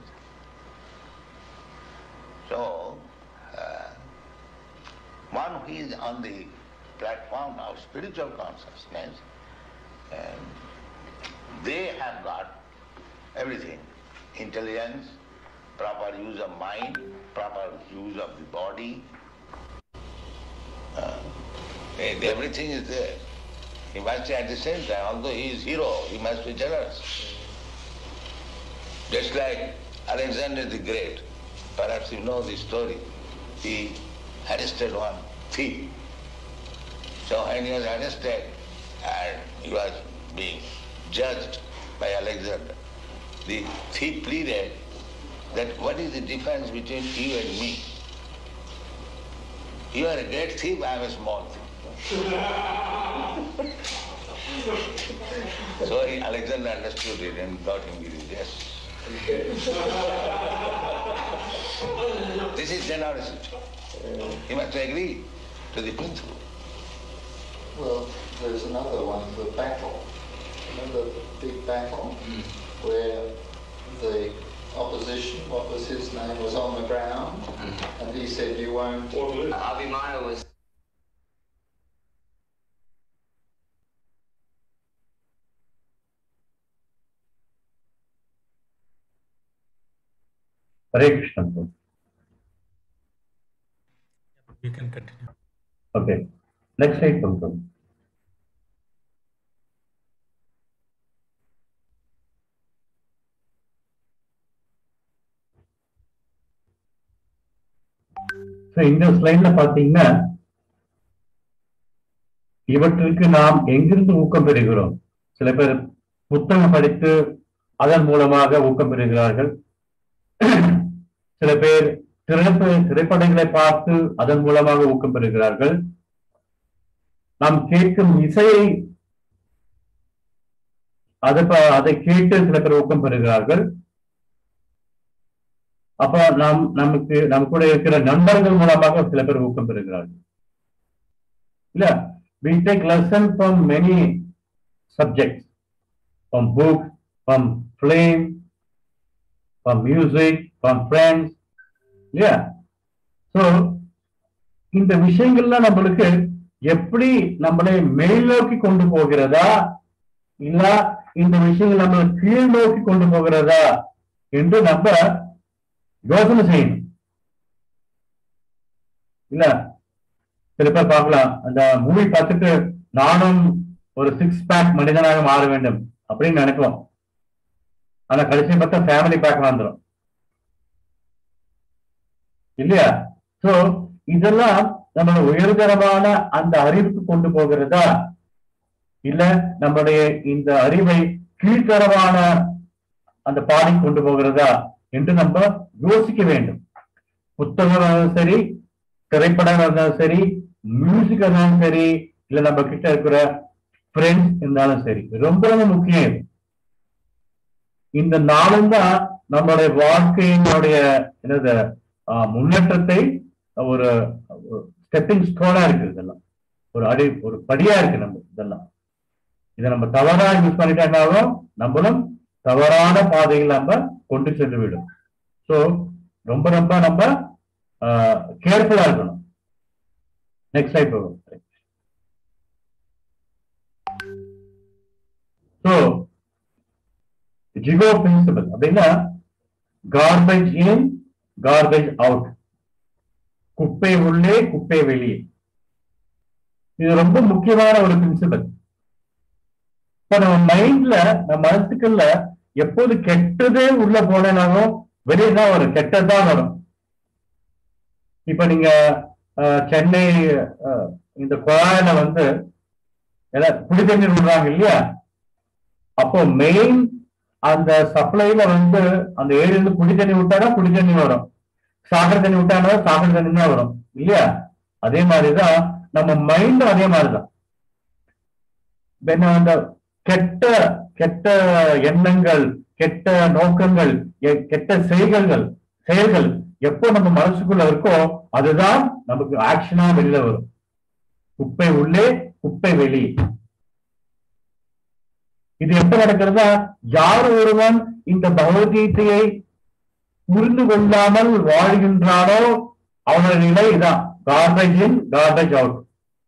So, uh, one who is on the platform of spiritual consciousness, and they have got everything intelligence, proper use of mind, proper use of the body. Uh, and everything is there. He must be at the same time, although he is hero, he must be generous. Just like Alexander the Great, perhaps you know the story. He arrested one thief. So when he was arrested and he was being judged by Alexander, the thief pleaded that what is the difference between you and me? You are a great thief, I am a small thief. so he, Alexander understood it and got him with his yes. this is generosity. He must agree to the principle. Well, there's another one, the battle. Remember the big battle where the opposition, what was his name, was on the ground and he said, you won't. Abhimanyu was Hare Krishna. sir. You can continue. Okay. Next slide, Pankaj. So, இந்த ஸ்லைட்ல பாத்தீங்கன்னா இவற்றுக்கு நாம் எங்கிருந்து ஊக்கம் பெறுகிறோம் சில பேர் புத்தகம் படித்து அதன் மூலமாக ஊக்கம் பெறுகிறார்கள் சில பேர் திரைப்ப திரைப்படங்களை பார்த்து அதன் மூலமாக ஊக்கம் பெறுகிறார்கள் நாம் கேட்கும் இசையை அதை ப- அதை கேட்டு சில பேர் ஊக்கம் பெறுகிறார்கள் அப்ப நாம் நமக்கு நம்ம கூட இருக்கிற நண்பர்கள் மூலமாக சில பேர் ஊக்கம் பெறுகிறார்கள் இல்ல we take lesson from many subjects from books from film from music from friends இல்லையா சோ இந்த விஷயங்கள்லாம் நம்மளுக்கு எப்படி நம்மளை மேல் நோக்கி கொண்டு போகிறதா இல்ல இந்த விஷயங்கள் நம்மளை கீழ் நோக்கி கொண்டு போகிறதா என்று நம்ம யோசனை செய்யணும் இல்ல சில பேர் பார்க்கலாம் அந்த மூவி பார்த்துட்டு நானும் ஒரு சிக்ஸ் பேக் மனிதனாக மாற வேண்டும் அப்படின்னு நினைப்போம் ஆனா கடைசி பார்த்தா ஃபேமிலி பேக் வந்துடும் இல்லையா சோ இதெல்லாம் நம்மளோட உயர்தரமான அந்த அறிவுக்கு கொண்டு போகிறதா இல்ல நம்முடைய இந்த அறிவை கீழ்த்தரமான அந்த பாடி கொண்டு போகிறதா என்று நம்ம யோசிக்க வேண்டும் புத்தகம் இருந்தாலும் சரி திரைப்படம் இருந்தாலும் சரி மியூசிக் இருந்தாலும் சரி இல்ல நம்ம கிட்ட இருக்கிற ஃப்ரெண்ட்ஸ் இருந்தாலும் சரி ரொம்ப ரொம்ப முக்கியம் இது. இந்த நாளும் தான் நம்மளுடைய வாழ்க்கையினுடைய என்னது ஆஹ், முன்னேற்றத்தை ஒரு ஸ்டெப்பிங் ஸ்டோனா இருக்கு இதெல்லாம் ஒரு அடி ஒரு படியா இருக்கு நம்ம இதெல்லாம் இதை நம்ம தவறா யூஸ் பண்ணிட்டா என்ன ஆகும் நம்மளும் தவறான பாதையில் நம்ம கொண்டு சென்று விடும் சோ ரொம்ப ரொம்ப நம்ம கேர்ஃபுல்லா இருக்கணும் நெக்ஸ்ட் டைப் போகும் ஸோ ஜிகோ பிரின்சிபல் அப்படின்னா கார்பேஜ் இன் கார்பேஜ் அவுட் குப்பை உள்ளே குப்பை வெளியே இது ரொம்ப முக்கியமான ஒரு பிரின்சிபல் இப்ப நம்ம மைண்ட்ல நம்ம மனசுக்குள்ள எப்போது கெட்டதே உள்ள போனாலும் வெளியே தான் வரும் கெட்டதுதான் வரும் இப்ப நீங்க அஹ், சென்னை அஹ், இந்த குழாயில வந்து ஏதாவது குடி தண்ணீர் விடுறாங்க இல்லையா அப்போ மெயின் அந்த சப்ளைல வந்து அந்த ஏரியில குடி தண்ணி விட்டாதான் குடி தண்ணி வரும் சாக்கடை தண்ணி விட்டானா சாக்கடை தண்ணி தான் வரும் இல்லையா அதே மாதிரிதான் நம்ம மைண்டும் அதே மாதிரிதான் என்ன அந்த கெட்ட கெட்ட எண்ணங்கள் கெட்ட நோக்கங்கள் எ- கெட்ட செய்கைகள் செயல்கள் எப்போ நம்ம மனசுக்குள்ள இருக்கோ அதுதான் நமக்கு ஆக்ஷனா வெளியில வரும் குப்பை உள்ளே குப்பை வெளியே இது எப்ப நடக்கிறதா யார் ஒருவன் இந்த பகவத்கீதையை புரிந்து கொள்ளாமல் வாழ்கின்றானோ அவனோட நிலை இதான் கார்பேஜ் இன் கார்பேஜ் அவுட்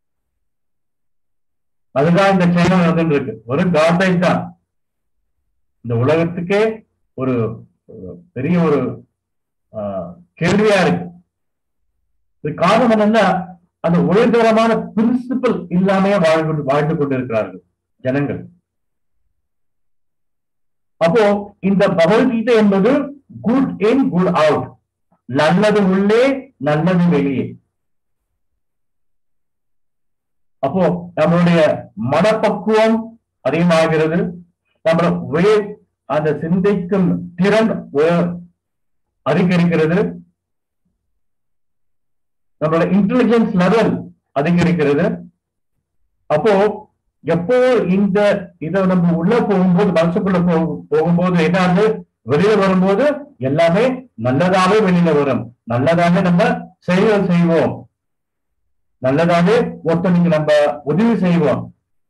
அதுதான் இந்த சைனா நடந்துட்டு இருக்கு ஒரு கார்பேஜ் தான் இந்த உலகத்துக்கே ஒரு ஒரு பெரிய ஒரு ஆஹ், கேள்வியா இருக்கு இது காரணம் என்னன்னா அந்த உயர்தரமான பிரின்சிபல் இல்லாமையே வாழ்ந்து வாழ்ந்து கொண்டிருக்கிறார்கள் ஜனங்கள் அப்போ இந்த பகவத்கீதை என்பது குட் இன் குட் அவுட் நல்லது உள்ளே நல்லது வெளியே அப்போ நம்மளுடைய மனப்பக்குவம் அதிகமாகிறது நம்மளோட உயர் அந்த சிந்திக்கும் திறன் உய- அதிகரிக்கிறது நம்மளோட இன்டெலிஜென்ஸ் லெவல் அதிகரிக்கிறது அப்போ எப்போ இந்த இத நம்ம உள்ள போகும்போது மனசுக்குள்ள போ- போகும்போது என்ன ஆகுது வெளியில வரும்போது எல்லாமே நல்லதாவே வெளியில வரும் நல்லதாவே நம்ம செயல் செய்வோம் நல்லதாவே ஒருத்தனுக்கு நம்ம உதவி செய்வோம்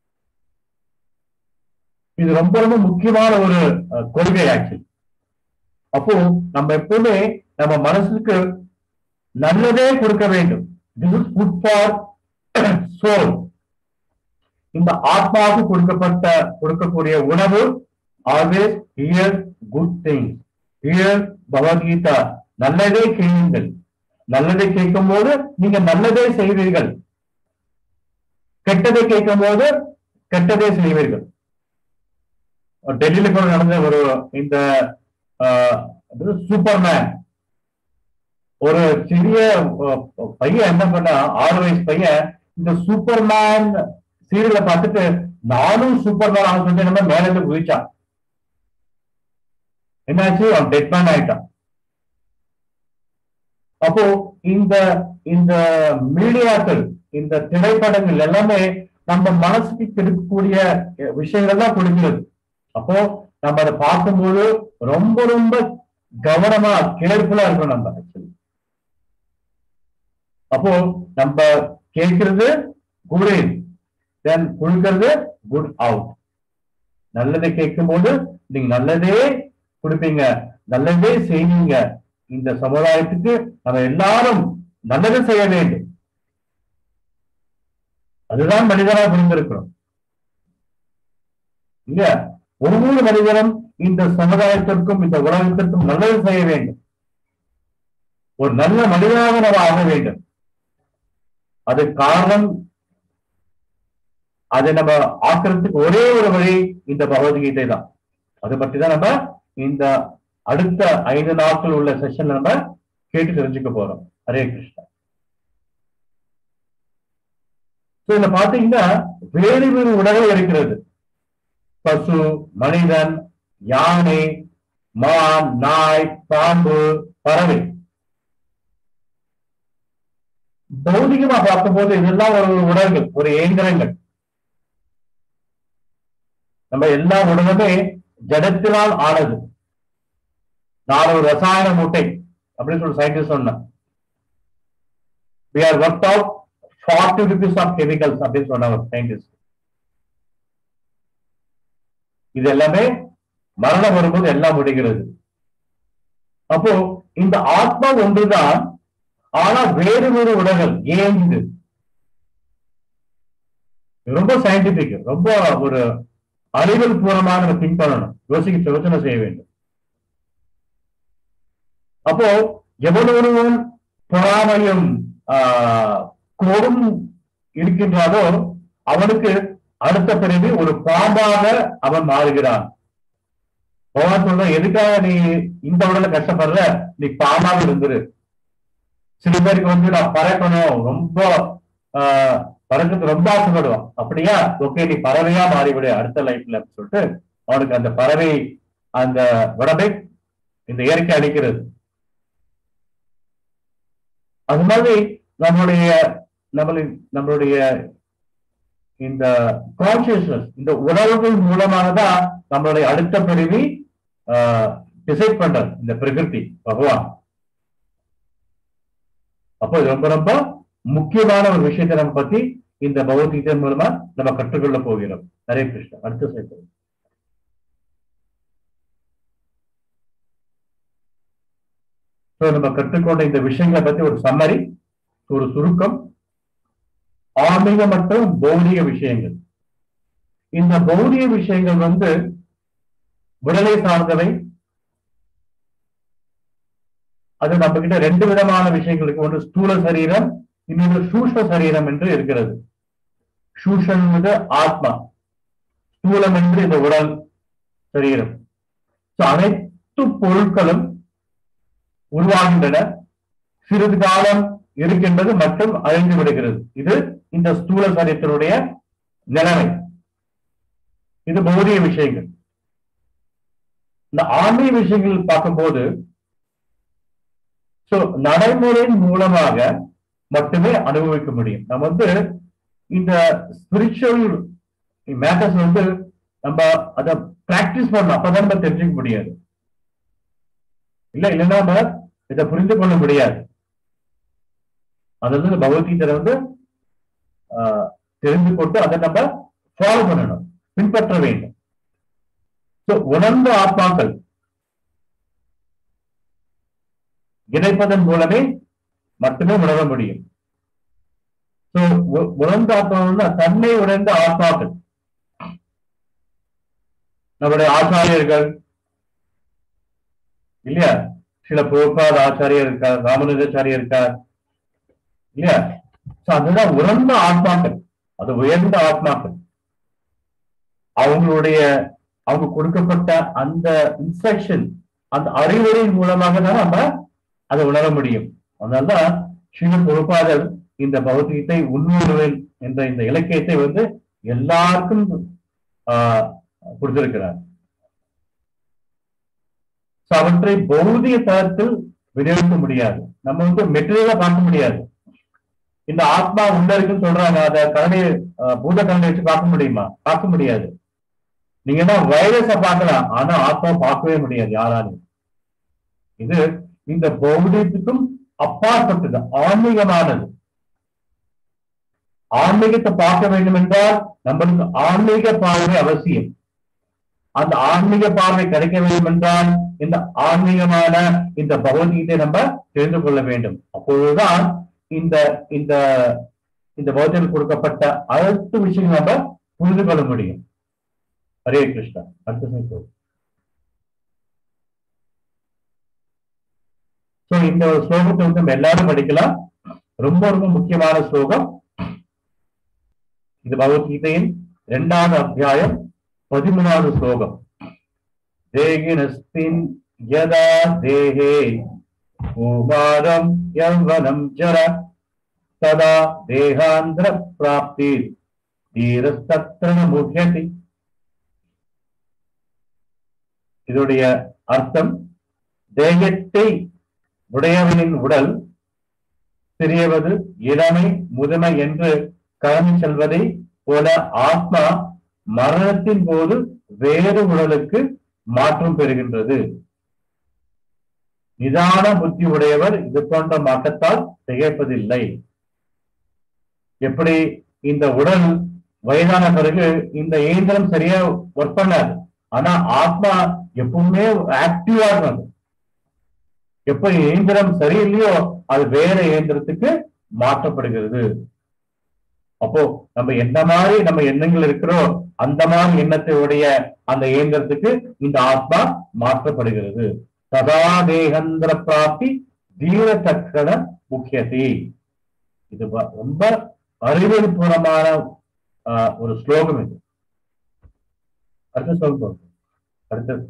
இது ரொம்ப ரொம்ப முக்கியமான ஒரு அஹ், கொள்கை ஆக்சுவலி அப்போ நம்ம எப்பவுமே நம்ம மனசுக்கு நல்லதே கொடுக்க வேண்டும் this is good for soul இந்த ஆத்மாவுக்கு கொடுக்கப்பட்ட கொடுக்கக்கூடிய உணவு always hear good things hear Bhagavad Gita நல்லதே கேளுங்கள் நல்லதை கேட்கும் போது நீங்க நல்லதே செய்வீர்கள் கெட்டதை கேட்கும் போது கெட்டதே செய்வீர்கள் டெல்லியில கூட நடந்த ஒரு இந்த சூப்பர்மேன் ஒரு சிறிய அஹ், பையன் என்ன பண்ணா ஆறு வயசு பையன் இந்த சூப்பர்மேன் சீரியலை பார்த்துட்டு நானும் சூப்பர்மேன் ஆக சொல்லி நம்ம மேல இருந்து குதிச்சான் என்னாச்சு அவன் டெட்மேன் ஆயிட்டான் அப்போ இந்த இந்த மீடியாக்கள் இந்த திரைப்படங்கள் எல்லாமே நம்ம மனசுக்கு கிடைக்கக்கூடிய அஹ், விஷயங்கள் தான் கொடுக்கிறது அப்போ நம்ம அதை பார்க்கும்போது ரொம்ப ரொம்ப கவனமா கேர்ஃபுல்லா இருக்கணும் நம்ம ஆக்சுவலி அப்போ நம்ம கேட்கிறது குட் இன் தென் கொடுக்கறது குட் அவுட் நல்லதை கேட்கும்போது நீங்க நல்லதே கொடுப்பீங்க நல்லதே செய்வீங்க இந்த சமுதாயத்துக்கு நம்ம எல்லாரும் நல்லது செய்ய வேண்டும் அதுதான் மனிதனா பிறந்திருக்கிறோம் இல்ல ஒவ்வொரு மனிதனும் இந்த சமுதாயத்திற்கும் இந்த உலகத்திற்கும் நல்லது செய்ய வேண்டும் ஒரு நல்ல மனிதனாக நம்ம ஆக வேண்டும் அது காரணம் அதை நம்ம ஆக்கிறதுக்கு ஒரே ஒரு வழி இந்த பகவத்கீதை தான் அதை பற்றி தான் நம்ம இந்த அடுத்த ஐந்து நாட்கள் உள்ள செஷன்ல நம்ம கேட்டு தெரிஞ்சுக்க போறோம் ஹரே கிருஷ்ணா So, இதுல பாத்தீங்கன்னா வேறு வேறு உடல்கள் இருக்கிறது பசு மனிதன் யானை மான் நாய் பாம்பு பறவை பௌதிகமா பார்க்கும்போது இதெல்லாம் ஒரு ஒரு உடல்கள் ஒரு இயந்திரங்கள் நம்ம எல்லா உடலுமே ஜடத்தினால் ஆனது நான் ஒரு ரசாயன மூட்டை அப்படின்னு சொல்லி சயின்டிஸ்ட் சொன்னேன் we are worked out forty rupees of chemicals அப்படின்னு சொன்னாங்க சயின்டிஸ்ட் இது எல்லாமே மரணம் வரும்போது எல்லாம் முடிகிறது அப்போ இந்த ஆத்மா ஒன்றுதான் ஆனா வேறு வேறு உடல்கள் ஏங்குது ரொம்ப சயின்டிபிக் ரொம்ப ஒரு அறிவியல் பூர்வமாக நம்ம திங்க் பண்ணணும் யோசிக்க யோசனை செய்ய வேண்டும் அப்போ எவ்வளவு பொறாமையும் ஆஹ், கோபம் இருக்கின்றாரோ அவனுக்கு அடுத்த பிறகு ஒரு பாம்பாக அவன் மாறுகிறான் பகவான் சொல்ற எதுக்காக நீ இந்த உடல கஷ்டப்படுற நீ பாம்பாக இருந்துரு சில பேருக்கு வந்து நான் பறக்கணும் ரொம்ப ஆஹ், பறக்கிறது ரொம்ப ஆசைப்படுவான் அப்படியா ஓகே நீ பறவையா மாறிவிடு அடுத்த லைஃப்ல அப்படின்னு சொல்லிட்டு அவனுக்கு அந்த பறவை அந்த உடம்பை இந்த இயற்கை அளிக்கிறது அது மாதிரி நம்மளுடைய நம்மளை நம்மளுடைய இந்த கான்சியஸ்னஸ் இந்த உணர்வுகள் மூலமாக தான் நம்மளுடைய அடுத்த பிரிவி டிசைட் பண்றது இந்த பிரகிருதி பகவான் அப்போ இது ரொம்ப ரொம்ப முக்கியமான ஒரு விஷயத்தை நம்ம பத்தி இந்த பகவத்கீதை மூலமா நம்ம கற்றுக்கொள்ள போகிறோம் ஹரே கிருஷ்ணா அடுத்த சேர்த்து ஸோ நம்ம கற்றுக்கொண்ட இந்த விஷயங்களை பத்தி ஒரு சம்மரி ஒரு சுருக்கம் ஆன்மீக மற்றும் பௌதிக விஷயங்கள் இந்த பௌதிக விஷயங்கள் வந்து உடலை சார்ந்தவை அது நம்ம கிட்ட ரெண்டு விதமான விஷயங்களுக்கு ஒன்று ஸ்தூல சரீரம் இன்னொன்று சூஷ்ம சரீரம் என்று இருக்கிறது சூஷன் என்பது ஆத்மா ஸ்தூலம் என்று இந்த உடல் சரீரம் So, அனைத்து பொருட்களும் உருவாகின்றன சிறிது காலம் இருக்கின்றது மற்றும் அழிந்து விடுகிறது இது இந்த ஸ்தூல சரீரத்தினுடைய நிலைமை இது பௌதிக விஷயங்கள் இந்த ஆன்மீக விஷயங்கள் பார்க்கும்போது சோ நடைமுறையின் மூலமாக மட்டுமே அனுபவிக்க முடியும் நம்ம வந்து இந்த ஸ்பிரிச்சுவல் மேட்டர்ஸ் வந்து நம்ம அதை பிராக்டிஸ் பண்ணணும் அப்பதான் நம்ம தெரிஞ்சுக்க முடியாது இல்ல இல்லைன்னா நம்ம இதை புரிந்து கொள்ள முடியாது அது வந்து இந்த பகவத்கீதை வந்து ஆஹ், தெரிந்து கொண்டு அதை நம்ம ஃபாலோ பண்ணணும் பின்பற்ற வேண்டும் So, உணர்ந்த ஆத்மாக்கள் இணைப்பதன் மூலமே மட்டுமே உணர முடியும் So, உ- உணர்ந்த ஆத்மா தன்னை உணர்ந்த ஆத்மாக்கள் நம்முடைய ஆச்சாரியர்கள் இல்லையா சில புரோபாத ஆச்சாரியர் இருக்கார் ராமனுஜாச்சாரியர் இருக்கார் இல்லையா So, அதுதான் உணர்ந்த ஆத்மாக்கள் அது உயர்ந்த ஆத்மாக்கள் அவங்களுடைய அவங்க கொடுக்கப்பட்ட அந்த இன்ஸ்ட்ரக்ஷன் அந்த அறிவுரையின் மூலமாக தான் நம்ம அதை உணர முடியும் அதனால்தான் ஸ்ரீல பொறுப்பாளர் இந்த பௌத்திகத்தை உண்மையுடன் என்ற இந்த இலக்கியத்தை வந்து எல்லாருக்கும் ஆஹ் கொடுத்திருக்கிறார் So, அவற்றை பௌதிக தளத்தில் விநியோகிக்க முடியாது நம்ம வந்து மெட்டீரியலா பார்க்க முடியாது இந்த ஆத்மா உள்ள இருக்குன்னு சொல்றாங்க அதை கரடி ஆஹ் பூத கரண்டை வச்சு பார்க்க முடியுமா பார்க்க முடியாது நீங்க என்ன வைரஸ பார்க்கலாம் ஆனா ஆத்மா பார்க்கவே முடியாது யாராலையும் இது இந்த பௌதிகத்துக்கும் அப்பாற்பட்டது ஆன்மீகமானது ஆன்மீகத்தை பார்க்க வேண்டும் என்றால் நம்மளுக்கு ஆன்மீக பார்வை அவசியம் அந்த ஆன்மீக பார்வை கிடைக்க வேண்டும் என்றால் இந்த ஆன்மீகமான இந்த பகவத்கீதை நம்ம தெரிந்து கொள்ள வேண்டும் அப்பொழுதுதான் இந்த இந்த இந்த பௌத்தத்தில் கொடுக்கப்பட்ட அனைத்து விஷயங்கள் நம்ம புரிந்து கொள்ள முடியும் ஹரே கிருஷ்ணா அடுத்த சைக்கிள் சோ இந்த ஒரு ஸ்லோகத்தை வந்து நம்ம எல்லாரும் படிக்கலாம் ரொம்ப ரொம்ப முக்கியமான ஸ்லோகம் இது பகவத்கீதையின் இரண்டாவது அத்தியாயம் பதிமூணாவது ஸ்லோகம் தேகினஸ்மின் யதா தேஹே கௌமாரம் யௌவனம் ஜர ததா தேகாந்திர பிராப்தி தீரஸ்தத்ர முஹ்யதி இதோடைய அர்த்தம் தேகத்தை உடையவனின் உடல் சிறியவது இளமை முதுமை என்று கடந்து செல்வதை போல ஆத்மா மரணத்தின் போது வேறு உடலுக்கு மாற்றம் பெறுகின்றது நிதான புத்தி உடையவர் இது போன்ற மாற்றத்தால் திகைப்பதில்லை எப்படி இந்த உடல் வயதான பிறகு இந்த இயந்திரம் சரியா ஒர்க் பண்ணாது ஆனா ஆத்மா எப்பவுமே ஆக்டிவா இருக்கணும் எப்ப இயந்திரம் சரியில்லையோ அது வேற இயந்திரத்துக்கு மாற்றப்படுகிறது அப்போ நம்ம என்ன மாதிரி நம்ம எண்ணங்கள் இருக்கிறோம் அந்த மாதிரி எண்ணத்தை உடைய அந்த இயந்திரத்துக்கு இந்த ஆத்மா மாற்றப்படுகிறது சதா தேகந்திர பிராப்தி தீர சக்கர முக்கியதி இது ப- ரொம்ப அறிவியல் பூர்வமான ஆஹ், ஒரு ஸ்லோகம் இது அடுத்த ஸ்லோகம் அடுத்தது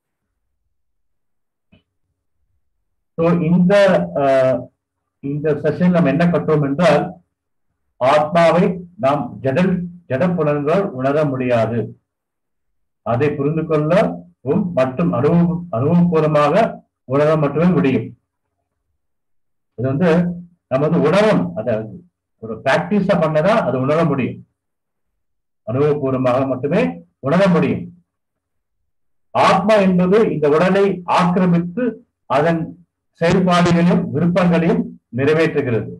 ஸோ இந்த ஆஹ், இந்த செஷன் நம்ம என்ன கற்றோம் என்றால் ஆத்மாவை நாம் ஜடல் ஜட புலன்களால் உணர முடியாது அதை புரிந்து கொள்ளவும் மற்றும் அனுபவ அனுபவபூர்வமாக உணர மட்டுமே முடியும் இது வந்து நம்ம வந்து உணரும் அதை ஒரு பிராக்டிஸா பண்ணதான் அது உணர முடியும் அனுபவபூர்வமாக மட்டுமே உணர முடியும் ஆத்மா என்பது இந்த உடலை ஆக்கிரமித்து அதன் செயல்பாடுகளையும் விருப்பங்களையும் நிறைவேற்றுகிறது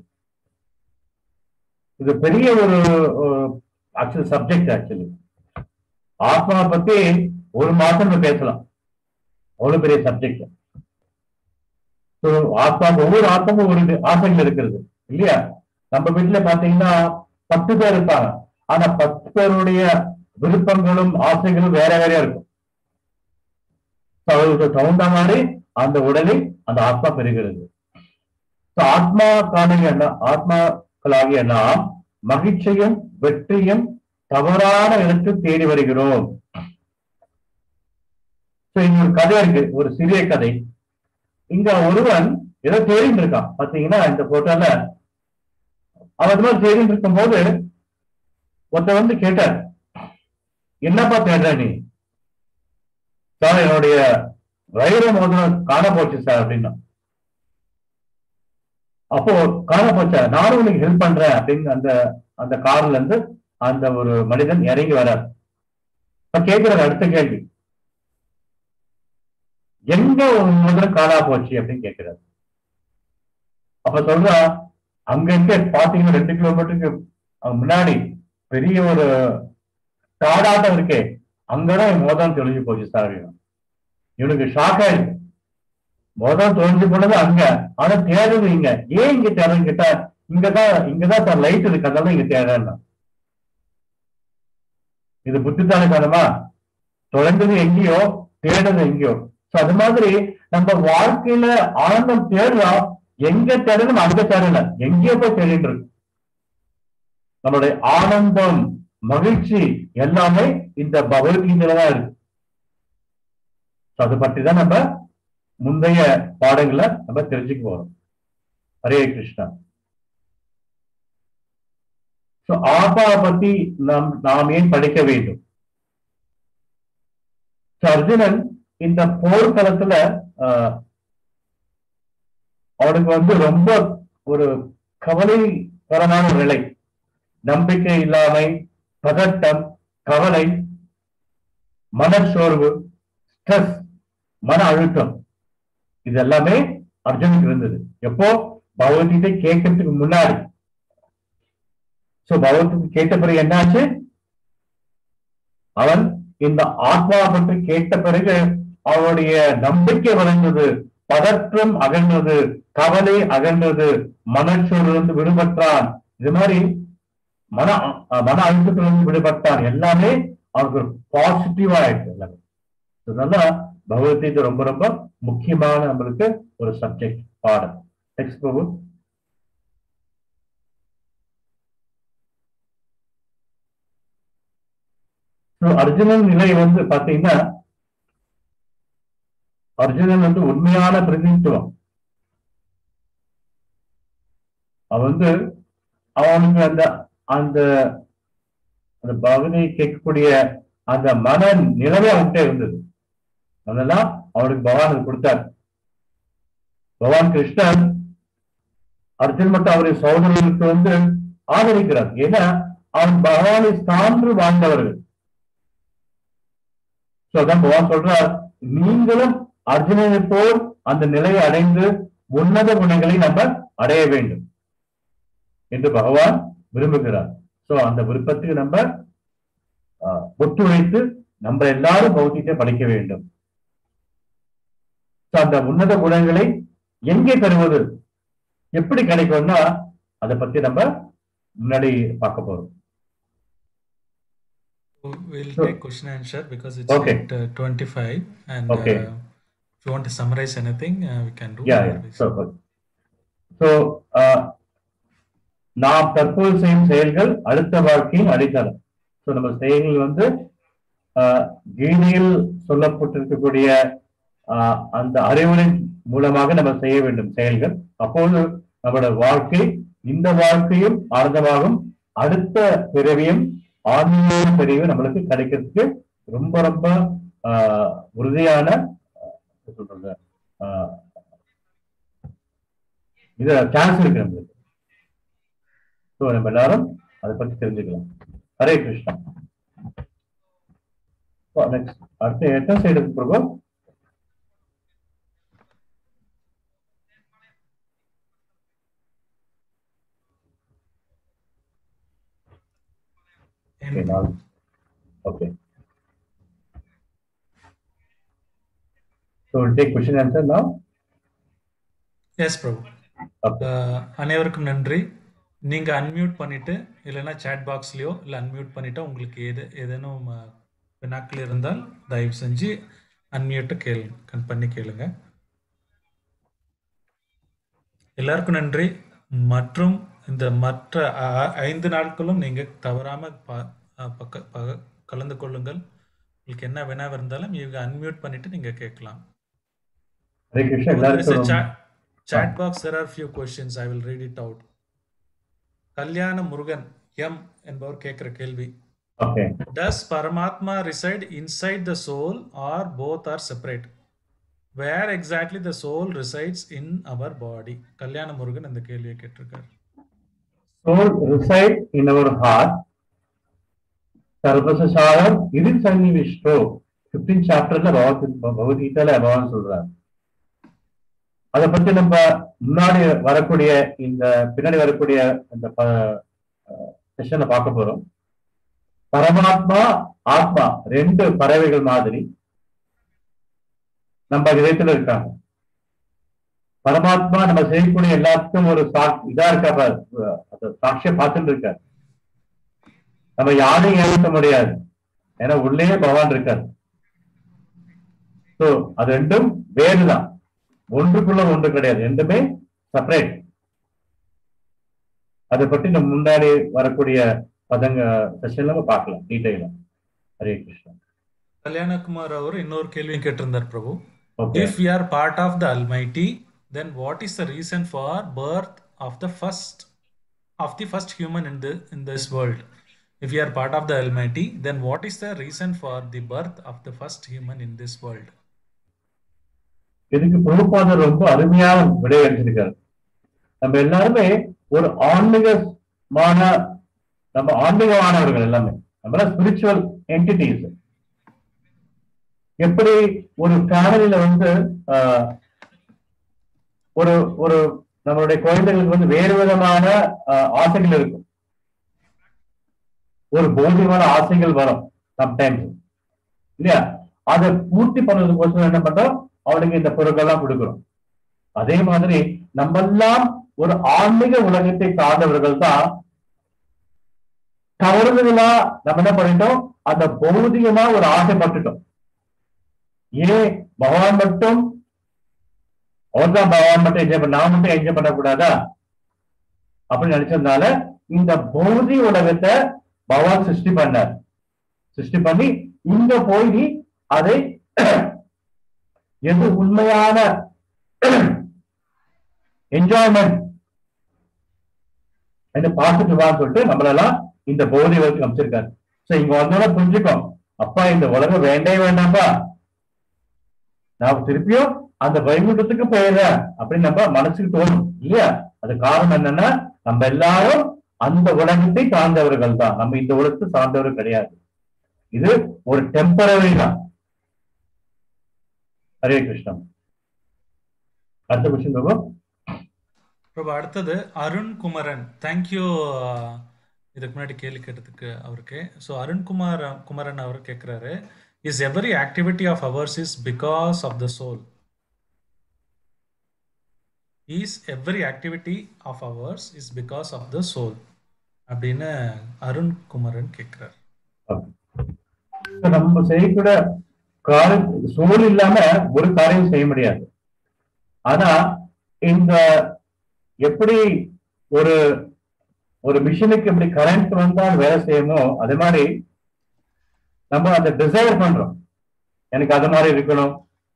இது பெரிய ஒரு ஆக்சுவல் சப்ஜெக்ட் ஆக்சுவலி ஆத்மா பத்தி ஒரு மாசம் நம்ம பேசலாம் அவ்வளவு பெரிய சப்ஜெக்ட் ஆத்மா ஒவ்வொரு ஆத்மாவும் ஒரு ஆசைகள் இருக்கிறது இல்லையா நம்ம வீட்டுல பாத்தீங்கன்னா பத்து பேர் இருப்பாங்க ஆனா பத்து பேருடைய விருப்பங்களும் ஆசைகளும் வேற வேறையா இருக்கும் So, அவர்களுக்கு தகுந்த மாதிரி அந்த உடலை அந்த ஆத்மா பெறுகிறது So, ஆத்மாக்கான என்ன- ஆத்மாக்களாகிய நாம் மகிழ்ச்சியும் வெற்றியும் தவறான இடத்தில் தேடி வருகிறோம் So, இங்க ஒரு கதை இருக்கு ஒரு சிறிய கதை இங்க ஒருவன் ஏதோ தேடிட்டு இருக்கான் பாத்தீங்கன்னா இந்த போட்டோல அவன் இது மாதிரி தேடிட்டு இருக்கும் போது ஒருத்தர் வந்து கேட்டார் என்னப்பா தேடுற நீ சார் என்னுடைய வைர மோதிரம் காண போச்சு சார் அப்படின்னா அப்போ காண போச்சா நானும் உனக்கு ஹெல்ப் பண்றேன் அப்படின்னு அந்த அந்த கார்ல இருந்து அந்த ஒரு மனிதன் இறங்கி வரார் இப்ப கேட்கிறார் அடுத்த கேள்வி எங்க உன் மோதிரம் காணா போச்சு அப்படின்னு கேட்கிறார் அப்ப சொல்றா அங்க இருக்க பாத்தீங்கன்னா ரெண்டு கிலோமீட்டருக்கு அங்க முன்னாடி பெரிய ஒரு காடாட்டம் இருக்கே அங்கதான் என் மோதிரம் தொலைஞ்சு போச்சு சார் அப்படின்னா. இவனுக்கு ஷாக் ஆயிடுச்சு மோதிரம் தொலைஞ்சு போனது அங்க ஆனா தேடுறது இங்க ஏன் இங்க தேடுறேன்னு கேட்டா இங்கதான் இங்கதான் சார் லைட் இருக்கு அதனால இங்க தேடுறேன்னா இது புத்திசாலித்தனமா தொலைஞ்சது எங்கேயோ தேடுறது எங்கேயோ சோ அது மாதிரி நம்ம வாழ்க்கையில ஆனந்தம் தேடுறோம் எங்க தேடணும் அங்க தேடல எங்கேயோ போய் தேடிட்டு இருக்கு நம்மளுடைய ஆனந்தம் மகிழ்ச்சி எல்லாமே இந்த பகவத்கீதையில தான் இருக்கு So அதை பற்றி தான் நம்ம முந்தைய பாடங்களை நம்ம தெரிஞ்சுக்க போறோம் ஹரே கிருஷ்ணா So ஆபா பத்தி நாம் நாம் ஏன் படிக்க வேண்டும் So அர்ஜுனன் இந்த போர்க்களத்துல ஆஹ், அவனுக்கு வந்து ரொம்ப ஒரு கவலைகரமான ஒரு நிலை நம்பிக்கை இல்லாமை பதட்டம் கவலை மனச்சோர்வு ஸ்ட்ரெஸ் மன அழுத்தம் இது எல்லாமே அர்ஜுனுக்கு இருந்தது எப்போ பகவத்கீதை கேட்கறதுக்கு முன்னாடி சோ பகவத்கீதை கேட்ட பிறகு என்னாச்சு அவன் இந்த ஆத்மா பற்றி கேட்ட பிறகு அவனுடைய நம்பிக்கை வளர்ந்தது பதற்றம் அகன்றது கவலை அகன்றது மனச்சோர்விலிருந்து விடுபட்டான் இது மாதிரி மன அஹ் மன அழுத்தத்திலிருந்து விடுபட்டான் எல்லாமே அவனுக்கு ஒரு பாசிட்டிவா ஆயிடுச்சு எல்லாமே அதனால பகவத்கீதை ரொம்ப ரொம்ப முக்கியமான நம்மளுக்கு ஒரு சப்ஜெக்ட் பாடம் நெக்ஸ்ட் பிரபு So, அர்ஜுனன் நிலை வந்து பாத்தீங்கன்னா அர்ஜுனன் வந்து உண்மையான பிரதிநிதித்துவம் அவன் வந்து அவனுக்கு அந்த அந்த அந்த பகுதியை கேட்கக்கூடிய அந்த மன நிலைமை அவன்கிட்ட இருந்தது அதெல்லாம் அவனுக்கு பகவான் அது கொடுத்தார் பகவான் கிருஷ்ணன் அர்ஜுன் மற்றும் அவருடைய சகோதரர்களுக்கு வந்து ஆதரிக்கிறார் ஏன்னா அவன் பகவானை சான்று வாழ்ந்தவர்கள் So, அதான் பகவான் சொல்றார் நீங்களும் அர்ஜுனனை போல் அந்த நிலையை அடைந்து உன்னத குணங்களை நம்ம அடைய வேண்டும் என்று பகவான் விரும்புகிறார் சோ அந்த விருப்பத்துக்கு நம்ம ஆஹ், ஒத்துழைத்து நம்ம எல்லாரும் பௌத்தியத்தை படிக்க வேண்டும் So, அந்த உன்னத குணங்களை எங்கே பெறுவது எப்படி கிடைக்கும்னா அதை பத்தி நம்ம முன்னாடி பார்க்க போறோம் We'll Sure. take question and answer because it's Okay. at uh, 25 and Okay. uh, if you want to summarize anything, uh, we can do. Yeah yeah otherwise. So so நாம் தற்போது செய்யும் செயல்கள் அடுத்த வாழ்க்கையின் அடித்தளம் ஸோ நம்ம செயல்கள் வந்து ஆஹ், கீதையில் சொல்லப்பட்டிருக்கக்கூடிய ஆஹ், அந்த அறிவுரை மூலமாக நம்ம செய்ய வேண்டும் செயல்கள் அப்போது நம்மளோட வாழ்க்கை இந்த வாழ்க்கையும் ஆனந்தமாகும் அடுத்த பிறவியும் ஆன்மீக பிரிவு நம்மளுக்கு கிடைக்கிறதுக்கு ரொம்ப ரொம்ப ஆஹ், உறுதியான ஆஹ், என்ன சொல்றது ஆஹ், இது சான்ஸ் இருக்கு நம்மளுக்கு ஸோ நம்ம எல்லாரும் அதை பத்தி தெரிஞ்சுக்கலாம் ஹரே கிருஷ்ணா நெக்ஸ்ட் அடுத்து எத்தனை சைடு பிரபு And ஓகே நாலு okay so take question answer நான் எஸ் பிரபு ஓகே அஹ், அனைவருக்கும் நன்றி நீங்க அன்மியூட் பண்ணிட்டு இல்லைன்னா சேட் பாக்ஸ்லயோ இல்லை அன்மியூட் பண்ணிட்டா உங்களுக்கு எது ஏதேனும் அஹ், வினாக்கள் இருந்தால் தயவு செஞ்சு அன்மியூட்டை கேளு கன் பண்ணி கேளுங்க எல்லாருக்கும் நன்றி மற்றும் இந்த மற்ற அ- ஐந்து நாட்களும் நீங்க தவறாம ப- அஹ், பக்க பக- கலந்து கொள்ளுங்கள் உங்களுக்கு என்ன வினா இருந்தாலும் இவங்க அன்மியூட் பண்ணிட்டு நீங்க கேட்கலாம் Hare Krishna There is a எல்லாருக்கும் chat, chat box. There are few questions. I will read it out. கல்யாண முருகன் எம் என்பவர் கேட்கிற கேள்வி okay Does Paramatma reside inside the soul or both are separate? Where exactly the soul resides in our body? கல்யாண முருகன் இந்த கேள்வியை கேட்டிருக்கார் soul reside in our heart. சர்வசாரம் இது சன்னிவிஷ்டோ fifteen சாப்டர்ல பகவத்கீதையில பகவான் சொல்றார் அதை பத்தி நம்ம முன்னாடி வரக்கூடிய இந்த பின்னாடி வரக்கூடிய இந்த செஷன்ல பார்க்க போறோம் பரமாத்மா ஆத்மா ரெண்டு பறவைகள் மாதிரி நம்ம இதயத்துல இருக்காங்க பரமாத்மா நம்ம செய்யக்கூடிய எல்லாத்துக்கும் ஒரு சாக் இதா இருக்கா பாரு, அது சாட்சிய பார்த்துட்டு இருக்காரு நம்ம யாரையும் ஏமாற்ற முடியாது ஏன்னா உள்ளே பகவான் இருக்காரு சோ அது ரெண்டும் வேறுதான் ஒன்றுக்குள்ள ஒன்று கிடையாது ரெண்டுமே செப்பரேட் அதை பற்றி நம்ம முன்னாடி வரக்கூடிய பதங்க செஷன்ல நம்ம பார்க்கலாம் டீட்டெயிலா ஹரே கிருஷ்ணா கல்யாணகுமார் அவர் இன்னொரு கேள்வியும் கேட்டிருந்தார் Prabhu okay If we are part of the Almighty, then what is the reason for birth of the first of the first human in the in this world? If we are part of the Almighty, then what is the reason for the birth of the first human in this world? இதுக்கு பிரபுபாதர் ரொம்ப அருமையான விடை அளிச்சிருக்காரு நம்ம எல்லாருமே ஒரு ஆன்மீகமான நம்ம ஆன்மீகமானவர்கள் எல்லாமே நம்ம ஸ்பிரிச்சுவல் என்டிட்டிஸ் எப்படி ஒரு ஃபேமிலியில வந்து ஆஹ், ஒரு ஒரு நம்மளுடைய குழந்தைகளுக்கு வந்து வேறு விதமான ஆஹ், ஆசைகள் இருக்கும் ஒரு போதியமான ஆசைகள் வரும் சம்டைம்ஸ் இல்லையா அதை பூர்த்தி பண்றதுக்கோசரம் என்ன பண்றோம் அவனுக்கு இந்த பொருட்கள்லாம் கொடுக்கிறோம் அதே மாதிரி நம்ம எல்லாம் ஒரு ஆன்மீக உலகத்தை சார்ந்தவர்கள் தான் தவறுதலா நம்ம என்ன பண்ணிட்டோம் அந்த பௌதிகமா ஒரு ஆசைப்பட்டுட்டோம் ஏன் பகவான் மட்டும் அவர் தான் பகவான் மட்டும் என்ஜாய் பண்ண நான் மட்டும் என்ஜாய் பண்ணக்கூடாதா அப்படின்னு நினைச்சதுனால இந்த பௌதிக உலகத்தை பகவான் சிருஷ்டி பண்ணார் சிருஷ்டி பண்ணி இங்க போய் நீ அதை எது உண்மையான என்ஜாய்மெண்ட் என்று பார்த்துட்டு வான்னு சொல்லிட்டு நம்மளெல்லாம் இந்த போதை வரைக்கும் அமைச்சிருக்காரு சோ இங்க வந்தோட புரிஞ்சுக்கோ அப்பா இந்த உலகம் வேண்டே வேண்டாம்பா நான் திருப்பியும் அந்த வைகுண்டத்துக்கு போயிடுறேன் அப்படின்னு நம்ம மனசுக்கு தோணும் இல்லையா அது காரணம் என்னன்னா நம்ம எல்லாரும் அந்த உலகத்தை சார்ந்தவர்கள் தான் நம்ம இந்த உலகத்தை சார்ந்தவர்கள் கிடையாது இது ஒரு டெம்பரரி தான் ஹரே கிருஷ்ணம் அடுத்த கொஸ்டின் பாபு பிரபு அடுத்தது அருண் குமரன் தேங்க்யூ இதுக்கு முன்னாடி கேள்வி கேட்டதுக்கு அவருக்கு ஸோ அருண்குமார் குமரன் அவர் கேட்குறாரு is every activity of ours is because of the soul is every activity of ours is because of the soul அப்படின்னு அருண் குமரன் கேட்குறாரு இப்ப நம்ம செய்யக்கூட காரியம் சோல் இல்லாம ஒரு காரியம் செய்ய முடியாது ஆனா இந்த எப்படி ஒரு ஒரு மிஷினுக்கு எப்படி கரண்ட் வந்தால் வேலை செய்யுமோ அதே மாதிரி நம்ம அந்த டிசைர் பண்றோம் எனக்கு அது மாதிரி இருக்கணும்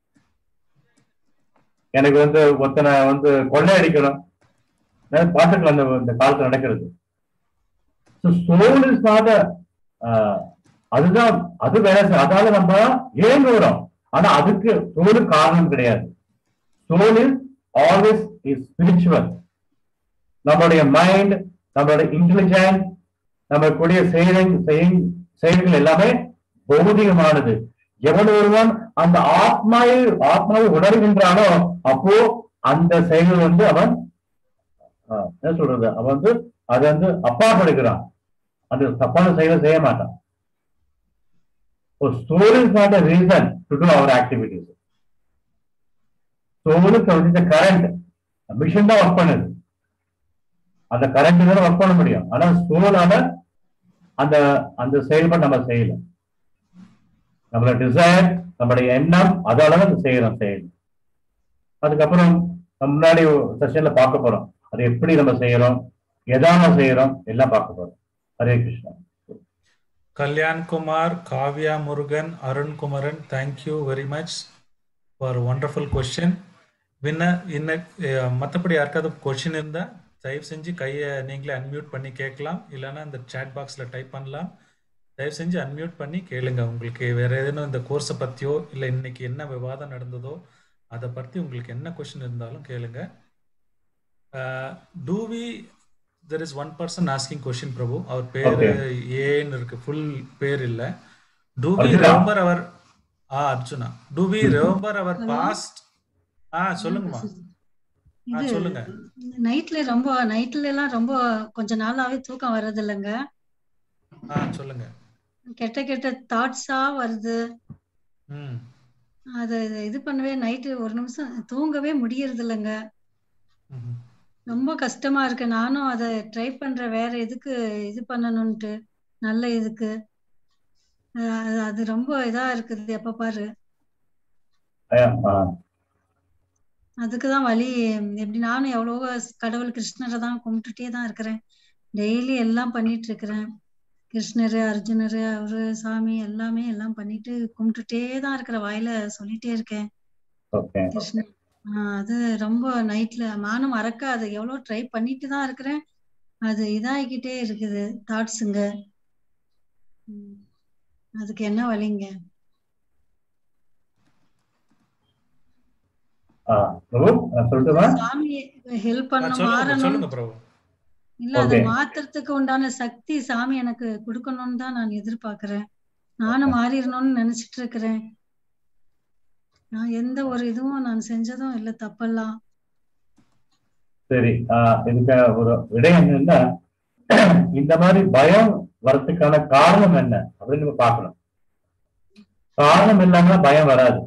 எனக்கு வந்து ஒருத்தனை வந்து கொள்ளையடிக்கணும் நிறைய பாட்டுகள் அந்த இந்த காலத்துல நடக்கிறது சோல் இஸ் நாட் அதுதான் அது வேலை செய்யும் அதால நம்ம ஏங்குறோம் ஆனா அதுக்கு சோலு காரணம் கிடையாது soul is always is spiritual நம்மளுடைய மைண்ட் நம்மளுடைய இன்டெலிஜென்ஸ் நம்ம கூடிய செயல் செயல்கள் எல்லாமே பௌதிகமானது எவன் ஒருவன் அந்த ஆத்மாவை ஆத்மாவை உணர்கின்றானோ அப்போ அந்த செயல் வந்து அவன் ஆஹ், என்ன சொல்றது அவன் வந்து அதை வந்து அப்பாற்படுகிறான் அந்த தப்பான செயலை செய்ய மாட்டான் soul is not a reason to do our activities சோலுக்கு வந்து கரண்ட் மிஷின் தான் ஒர்க் பண்ணுது அந்த கரண்ட் தான் ஒர்க் பண்ண முடியும் ஆனா சோலால அந்த அந்த செயல்பாடு நம்ம செய்யல நம்மளோட டிசைர் நம்மளுடைய எண்ணம் அதால தான் செய்யறோம் செயல் அதுக்கப்புறம் நம்ம முன்னாடி செஷன்ல பார்க்க போறோம் அது எப்படி நம்ம செய்யறோம் எதாம செய்யறோம் எல்லாம் பார்க்க போறோம் Hare Krishna Kalyan Kumar Kavya Murugan Arun Kumaran thank you very much for wonderful question வின்ன இன்ன மற்றபடி யாருக்காவது கொஷின் இருந்தால் தயவு செஞ்சு கையை நீங்களே அன்மியூட் பண்ணி கேட்கலாம் இல்லைன்னா இந்த chat பாக்ஸில் டைப் பண்ணலாம் தயவு செஞ்சு அன்மியூட் பண்ணி கேளுங்க உங்களுக்கு வேற ஏதேனும் இந்த கோர்ஸை பற்றியோ இல்லை இன்னைக்கு என்ன விவாதம் நடந்ததோ அதை பற்றி உங்களுக்கு என்ன கொஷின் இருந்தாலும் கேளுங்க do we there is one person asking question Prabhu அவர் பேரு Okay. ஏன்னு இருக்கு ஃபுல் பேர் இல்ல do we Arjuna. Remember our ஆ Arjuna do we remember our Hello. Past ஆ சொல்லுங்கம்மா ஆ இது சொல்லுங்க நைட்ல ரொம்ப நைட்ல எல்லாம் ரொம்ப கொஞ்ச நாளாவே தூக்கம் வர்றது இல்லைங்க ஆ சொல்லுங்க கெட்ட கெட்ட தாட்ஸா வருது ம் அது இது பண்ணவே நைட்டு ஒரு நிமிஷம் தூங்கவே முடியறது இல்லைங்க ம்ஹும். ரொம்ப கஷ்டமா இருக்கு நானும் அதை ட்ரை பண்றேன் வேற எதுக்கு இது பண்ணணும்ட்டு நல்ல இதுக்கு அஹ் அது- அது ரொம்ப இதா இருக்குது எப்ப பாரு அதுக்கு தான் வழி எப்படி நானும் எவ்வளவோ கடவுள் கிருஷ்ணரை தான் கும்பிட்டுட்டே தான் இருக்கிறேன் டெய்லி எல்லாம் பண்ணிட்டு இருக்கிறேன் கிருஷ்ணர் அர்ஜுனர் அவரு சாமி எல்லாமே எல்லாம் பண்ணிட்டு கும்பிட்டுட்டே தான் இருக்கிற வாயில சொல்லிட்டே இருக்கேன் ஓகே கிருஷ்ணர் ஆஹ் அது ரொம்ப நைட்ல நானும் மறக்காது எவ்வளவு ட்ரை பண்ணிட்டு தான் இருக்கிறேன் அது இதாகிக்கிட்டே இருக்குது தாட்ஸுங்க அதுக்கு என்ன வழிங்க பிரபு நான் சொல்லட்டுமா சாமி ஹெல்ப் ஆ, பண்ண சொல்லுங்க மாறணும் சொல்லுங்க பிரபு இல்ல அதை Okay. மாத்துறதுக்கு உண்டான சக்தி சாமி எனக்கு கொடுக்கணும்னு தான் நான் எதிர்பார்க்கிறேன் நானும் மாறிடணும்னு நினைச்சிட்டு இருக்கிறேன் நான் எந்த ஒரு இதுவும் நான் செஞ்சதும் இல்ல தப்பெல்லாம் சரி ஆஹ் இதுக்கு ஒரு விடை என்னன்னா இந்த மாதிரி பயம் வரதுக்கான காரணம் என்ன அப்படின்னு நம்ம பார்க்கணும் காரணம் இல்லாம பயம் வராது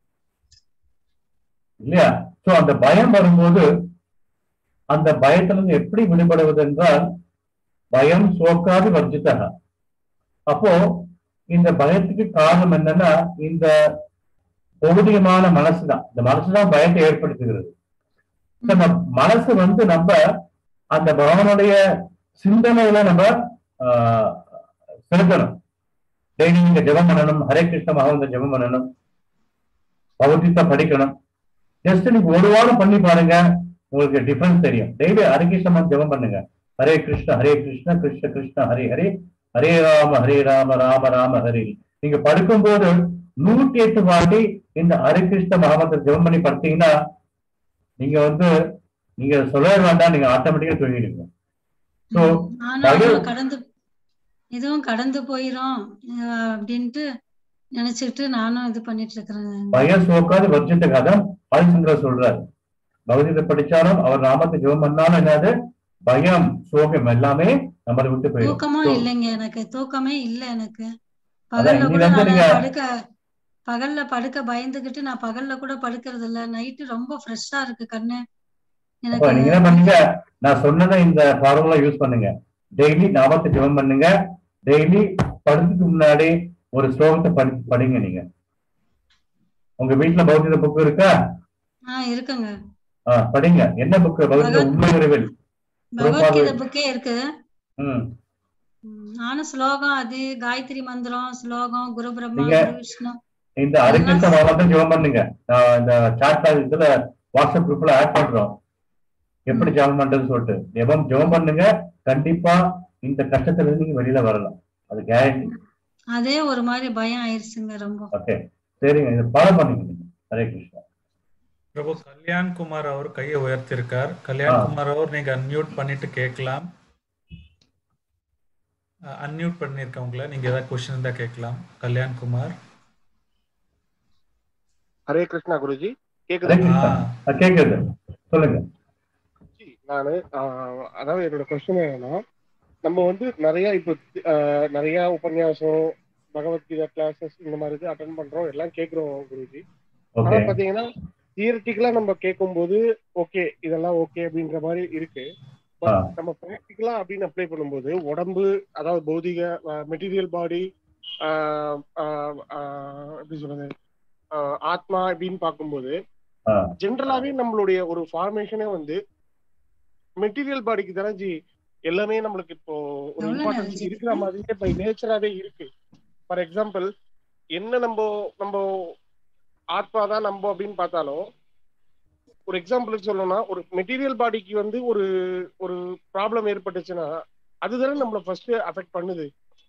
இல்லையா சோ அந்த பயம் வரும்போது அந்த பயத்திலிருந்து எப்படி விடுபடுவது என்றால் பயம் சோக்காது வர்ஜிதா அப்போ இந்த பயத்துக்கு காரணம் என்னன்னா இந்த பௌதிகமான மனசுதான் இந்த மனசுதான் பயத்தை ஏற்படுத்துகிறது நம்ம மனசு வந்து நம்ம அந்த பகவானுடைய சிந்தனையில நம்ம ஆஹ், செலுத்தணும் டெய்லி நீங்க ஜெபம் பண்ணணும் ஹரே கிருஷ்ண மகாவந்த ஜெபம் பண்ணணும் பௌத்தியத்தை படிக்கணும் ஜஸ்ட் நீங்க ஒரு வாரம் பண்ணி பாருங்க உங்களுக்கு டிஃபரன்ஸ் தெரியும் டெய்லி ஹரே கிருஷ்ண ஜெபம் பண்ணுங்க ஹரே கிருஷ்ண ஹரே கிருஷ்ண கிருஷ்ண கிருஷ்ண ஹரே ஹரே ஹரே ராம ஹரே ராம ராம ராம ஹரே நீங்க படுக்கும்போது நூத்தி எட்டு வாட்டி இந்த ஹரே கிருஷ்ண மகாமந்திர ஜெபம் பண்ணி படுத்தீங்கன்னா நீங்க வந்து நீங்க சொல்லவே வேண்டாம் நீங்க ஆட்டோமேட்டிக்கா தூங்கிடுங்க So, நானும் பயம் இதுவும் கடந்து இதுவும் கடந்து போயிரும் அஹ் அப்படின்ட்டு நினைச்சிட்டு நானும் இது பண்ணிட்டு இருக்கிறேன் பய சோக்காது வர்ஜித்த கதம் ஆதிசங்கர் சொல்றாரு பகவத்கீதை படிச்சாலும் அவர் நாமத்தை ஜெபம் பண்ணாலும் என்னது பயம் சோகம் எல்லாமே நம்மளை விட்டு போயிடும் தூக்கமும் So, இல்லைங்க எனக்கு தூக்கமே இல்ல எனக்கு அதான் பகல்ல கூட இன்னில இருந்து நான் நீங்க படுக்க பகல்ல படுக்க பயந்துகிட்டு நான் பகல்ல கூட படுக்கிறது இல்ல நைட்டு ரொம்ப ஃப்ரெஷ்ஷா இருக்கு கண்ணு அப்ப எனக்கு நீங்க என்ன பண்ணுங்க நான் சொன்னதை இந்த ஃபார்முலா யூஸ் பண்ணுங்க டெய்லி நாமத்தை ஜெபம் பண்ணுங்க டெய்லி படுத்துக்கு முன்னாடி ஒரு ஸ்லோகத்தை படி படிங்க நீங்க உங்க வீட்டுல பௌத்திக புக் இருக்கா ஆஹ் இருக்குங்க ஆ, படிங்க என்ன புக் பௌத்திக பகவத் உண்மை உறவில் பகவத்கீதை புக்கே இருக்கு ம் ம், நானும் ஸ்லோகம் அது காயத்ரி மந்திரம் ஸ்லோகம் குரு பிரம்மா நீங்க குரு விஷ்ணு இந்த எல்லாம் அரிக்கிருஷ்ண மாவட்டம் ஜெபம் பண்ணுங்க நான் இந்த சாட் இதுல வாட்ஸ்அப் குரூப்ல ஆட் பண்றோம் எப்படி ம், ஜெபம் பண்றதுன்னு சொல்லிட்டு ஜெபம் ஜெபம் பண்ணுங்க கண்டிப்பா இந்த கஷ்டத்துல இருந்து நீங்க வெளியில வரலாம் அது கேரண்டி அதே ஒரு மாதிரி பயம் ஆயிடுச்சுங்க ரொம்ப ஓகே சரிங்க இதை ஃபாலோ பண்ணுங்க நீங்க ஹரே கிருஷ்ணா பிரபு கல்யாண் குமார் அவர் கையை உயர்த்திருக்கார் ஆ கல்யாண் குமார் அவர் நீங்க அன்மியூட் பண்ணிட்டு கேட்கலாம் அன்மியூட் பண்ணிருக்கவங்கள நீங்க ஏதாவது கொஸ்டின் இருந்தா கேட்கலாம் கல்யாண் குமார் ஹரே கிருஷ்ணா குருஜி ஹரே கேக்குதா கிருஷ்ணா ஆ ஆ, கேக்குது சொல்லுங்க ஜி, நானு ஆஹ், அதாவது என்னோட கொஸ்டின் என்னன்னா நம்ம வந்து நிறைய இப்போ ஆஹ், நிறைய உபன்யாசம் பகவத்கீதா கிளாஸஸ் இந்த மாதிரி இது அட்டன் பண்றோம் எல்லாம் கேக்குறோம் குருஜி ஆனா ஓகே பாத்தீங்கன்னா தியரட்டிக்கலா நம்ம கேட்கும்போது ஓகே இதெல்லாம் ஓகே அப்படின்ற மாதிரி இருக்கு ஆ பட் நம்ம ப்ராக்டிக்கலா அப்படின்னு அப்ளை பண்ணும்போது உடம்பு அதாவது பௌதிக மெட்டீரியல் பாடி எப்படி சொல்றது ஆஹ், ஆத்மா அப்படின்னு பார்க்கும்போது ஆ ஜென்ரலாவே நம்மளுடைய ஒரு ஃபார்மேஷனே வந்து மெட்டீரியல் பாடிக்கு தானே ஜி எல்லாமே நம்மளுக்கு இப்போ ஒரு எவ்வளவு இம்பார்ட்டன்ஸ் நேரம் இருக்கிற மாதிரியே பை நேச்சராவே இருக்கு ஃபார் எக்ஸாம்பிள் என்ன நம்ம நம்ம ஆத்மா தான் நம்ம அப்படின்னு பார்த்தாலும் ஒரு எக்ஸாம்பிளுக்கு சொல்லணும்னா ஒரு மெட்டீரியல் பாடிக்கு வந்து ஒரு ஒரு ப்ராப்ளம் ஏற்பட்டுச்சுன்னா அதுதானே நம்மள ஃபர்ஸ்ட் அஃபெக்ட் பண்ணுது